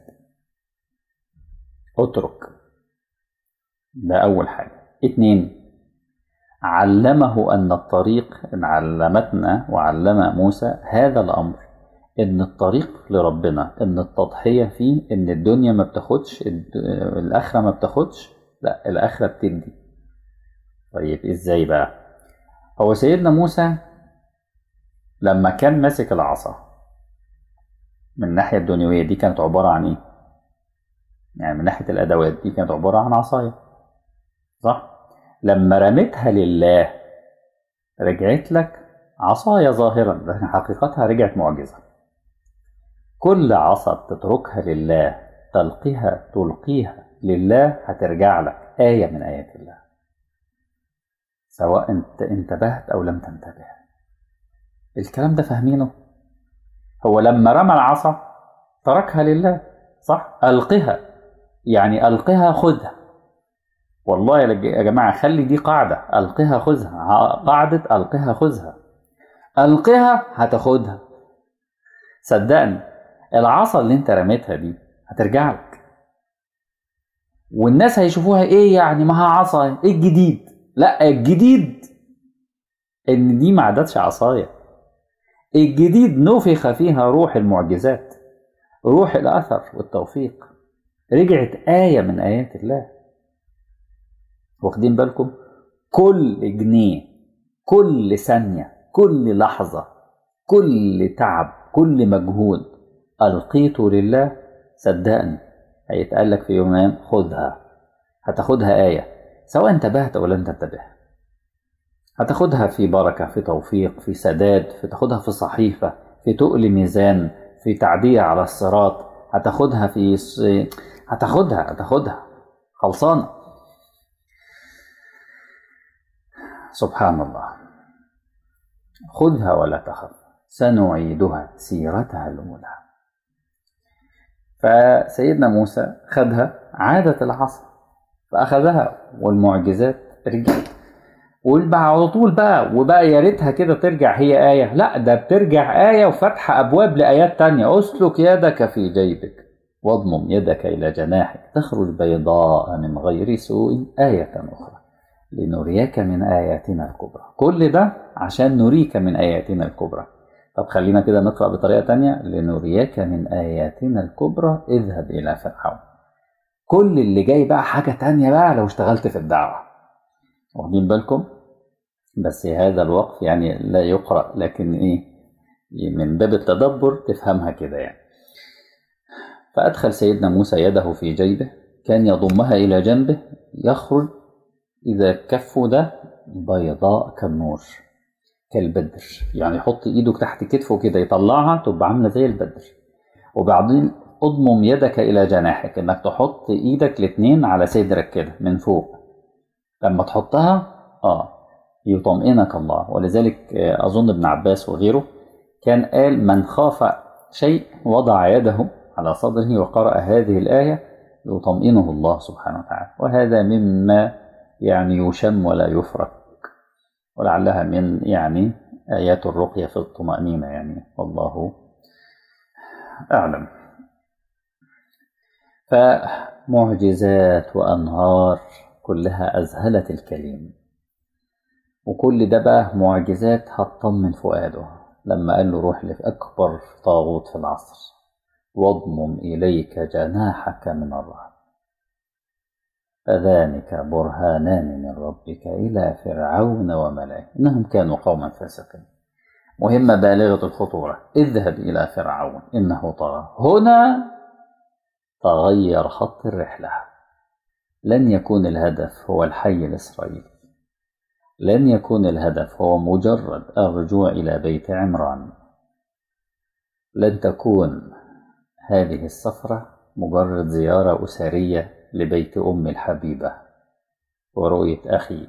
اترك ده أول حاجة اتنين علمه أن الطريق إن علمتنا وعلم موسى هذا الأمر ان الطريق لربنا ان التضحيه فيه ان الدنيا ما بتاخدش الاخره ما بتاخدش لا الاخره بتدي طيب ازاي بقى هو سيدنا موسى لما كان ماسك العصا من الناحيه الدنيويه دي كانت عباره عن ايه يعني من ناحيه الادوات دي كانت عباره عن عصايه صح لما رميتها لله رجعت لك عصايا ظاهرا لكن حقيقتها رجعت معجزه كل عصا بتتركها لله تلقيها تلقيها لله هترجع لك آية من آيات الله سواء انت انتبهت أو لم تنتبه الكلام ده فاهمينه هو لما رمى العصا تركها لله صح ألقها يعني ألقها خذها والله يا جماعة خلي دي قاعدة ألقها خذها قاعدة ألقها خذها ألقها هتاخدها صدقني العصا اللي انت رميتها دي هترجع لك والناس هيشوفوها ايه يعني ما عصا ايه الجديد لا الجديد ان دي ما عادتش عصايه الجديد نفخ فيها روح المعجزات روح الاثر والتوفيق رجعت ايه من ايات الله واخدين بالكم كل جنيه كل ثانيه كل لحظه كل تعب كل مجهود ألقيته لله صدقني هيتقال لك في يومين خدها هتاخدها آية سواء انتبهت أو لم تنتبه هتاخدها في بركة في توفيق في سداد في تاخدها في صحيفة في تقل ميزان في تعدية على الصراط هتاخدها في هتاخدها هتاخدها خلصانة سبحان الله خذها ولا تخف سنعيدها سيرتها الأولى فسيدنا موسى خدها عادت العصا فأخذها والمعجزات رجعت وبقى على طول بقى وبقى يا ريتها كده ترجع هي آية لا ده بترجع آية وفتح أبواب لآيات تانية أسلك يدك في جيبك واضمم يدك إلى جناحك تخرج بيضاء من غير سوء آية أخرى لنريك من آياتنا الكبرى كل ده عشان نريك من آياتنا الكبرى طب خلينا كده نقرأ بطريقة تانية لنريك من آياتنا الكبرى اذهب إلى فرعون كل اللي جاي بقى حاجة تانية بقى لو اشتغلت في الدعوة واخدين بالكم بس هذا الوقف يعني لا يقرأ لكن إيه من باب التدبر تفهمها كده يعني فأدخل سيدنا موسى يده في جيبه كان يضمها إلى جنبه يخرج إذا كفه ده بيضاء كالنور كالبدر يعني يحط إيده تحت كتفه كده يطلعها تبقى عاملة زي البدر وبعدين اضمم يدك إلى جناحك إنك تحط إيدك الاتنين على صدرك كده من فوق لما تحطها آه يطمئنك الله ولذلك أظن ابن عباس وغيره كان قال من خاف شيء وضع يده على صدره وقرأ هذه الآية يطمئنه الله سبحانه وتعالى وهذا مما يعني يشم ولا يفرك ولعلها من يعني آيات الرقية في الطمأنينة يعني والله أعلم فمعجزات وأنهار كلها أذهلت الكليم وكل ده بقى معجزات هتطمن فؤاده لما قال له روح لأكبر طاغوت في العصر واضمم إليك جناحك من الرهب فذلك برهانان من ربك إلى فرعون وملئه إنهم كانوا قوما فاسقين مهمة بالغة الخطورة اذهب إلى فرعون إنه طغى هنا تغير خط الرحلة لن يكون الهدف هو الحي الإسرائيلي لن يكون الهدف هو مجرد الرجوع إلى بيت عمران لن تكون هذه السفرة مجرد زيارة أسرية لبيت أم الحبيبة ورؤية أخي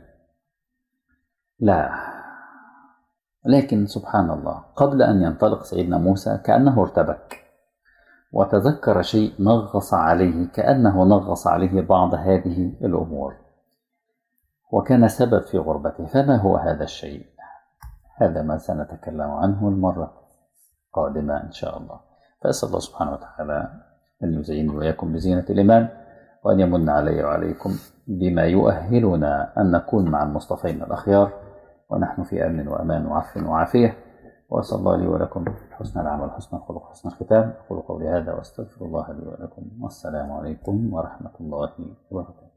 لا لكن سبحان الله قبل أن ينطلق سيدنا موسى كأنه ارتبك وتذكر شيء نغص عليه كأنه نغص عليه بعض هذه الأمور وكان سبب في غربته فما هو هذا الشيء هذا ما سنتكلم عنه المرة القادمة إن شاء الله فأسأل الله سبحانه وتعالى أن يزينني وإياكم بزينة الإيمان وأن يمن علي وعليكم بما يؤهلنا أن نكون مع المصطفين الأخيار ونحن في أمن وأمان وعفو وعافية وأسأل الله لي ولكم حسن العمل حسن الخلق حسن الختام أقول قولي هذا وأستغفر الله لي ولكم والسلام عليكم ورحمة الله وبركاته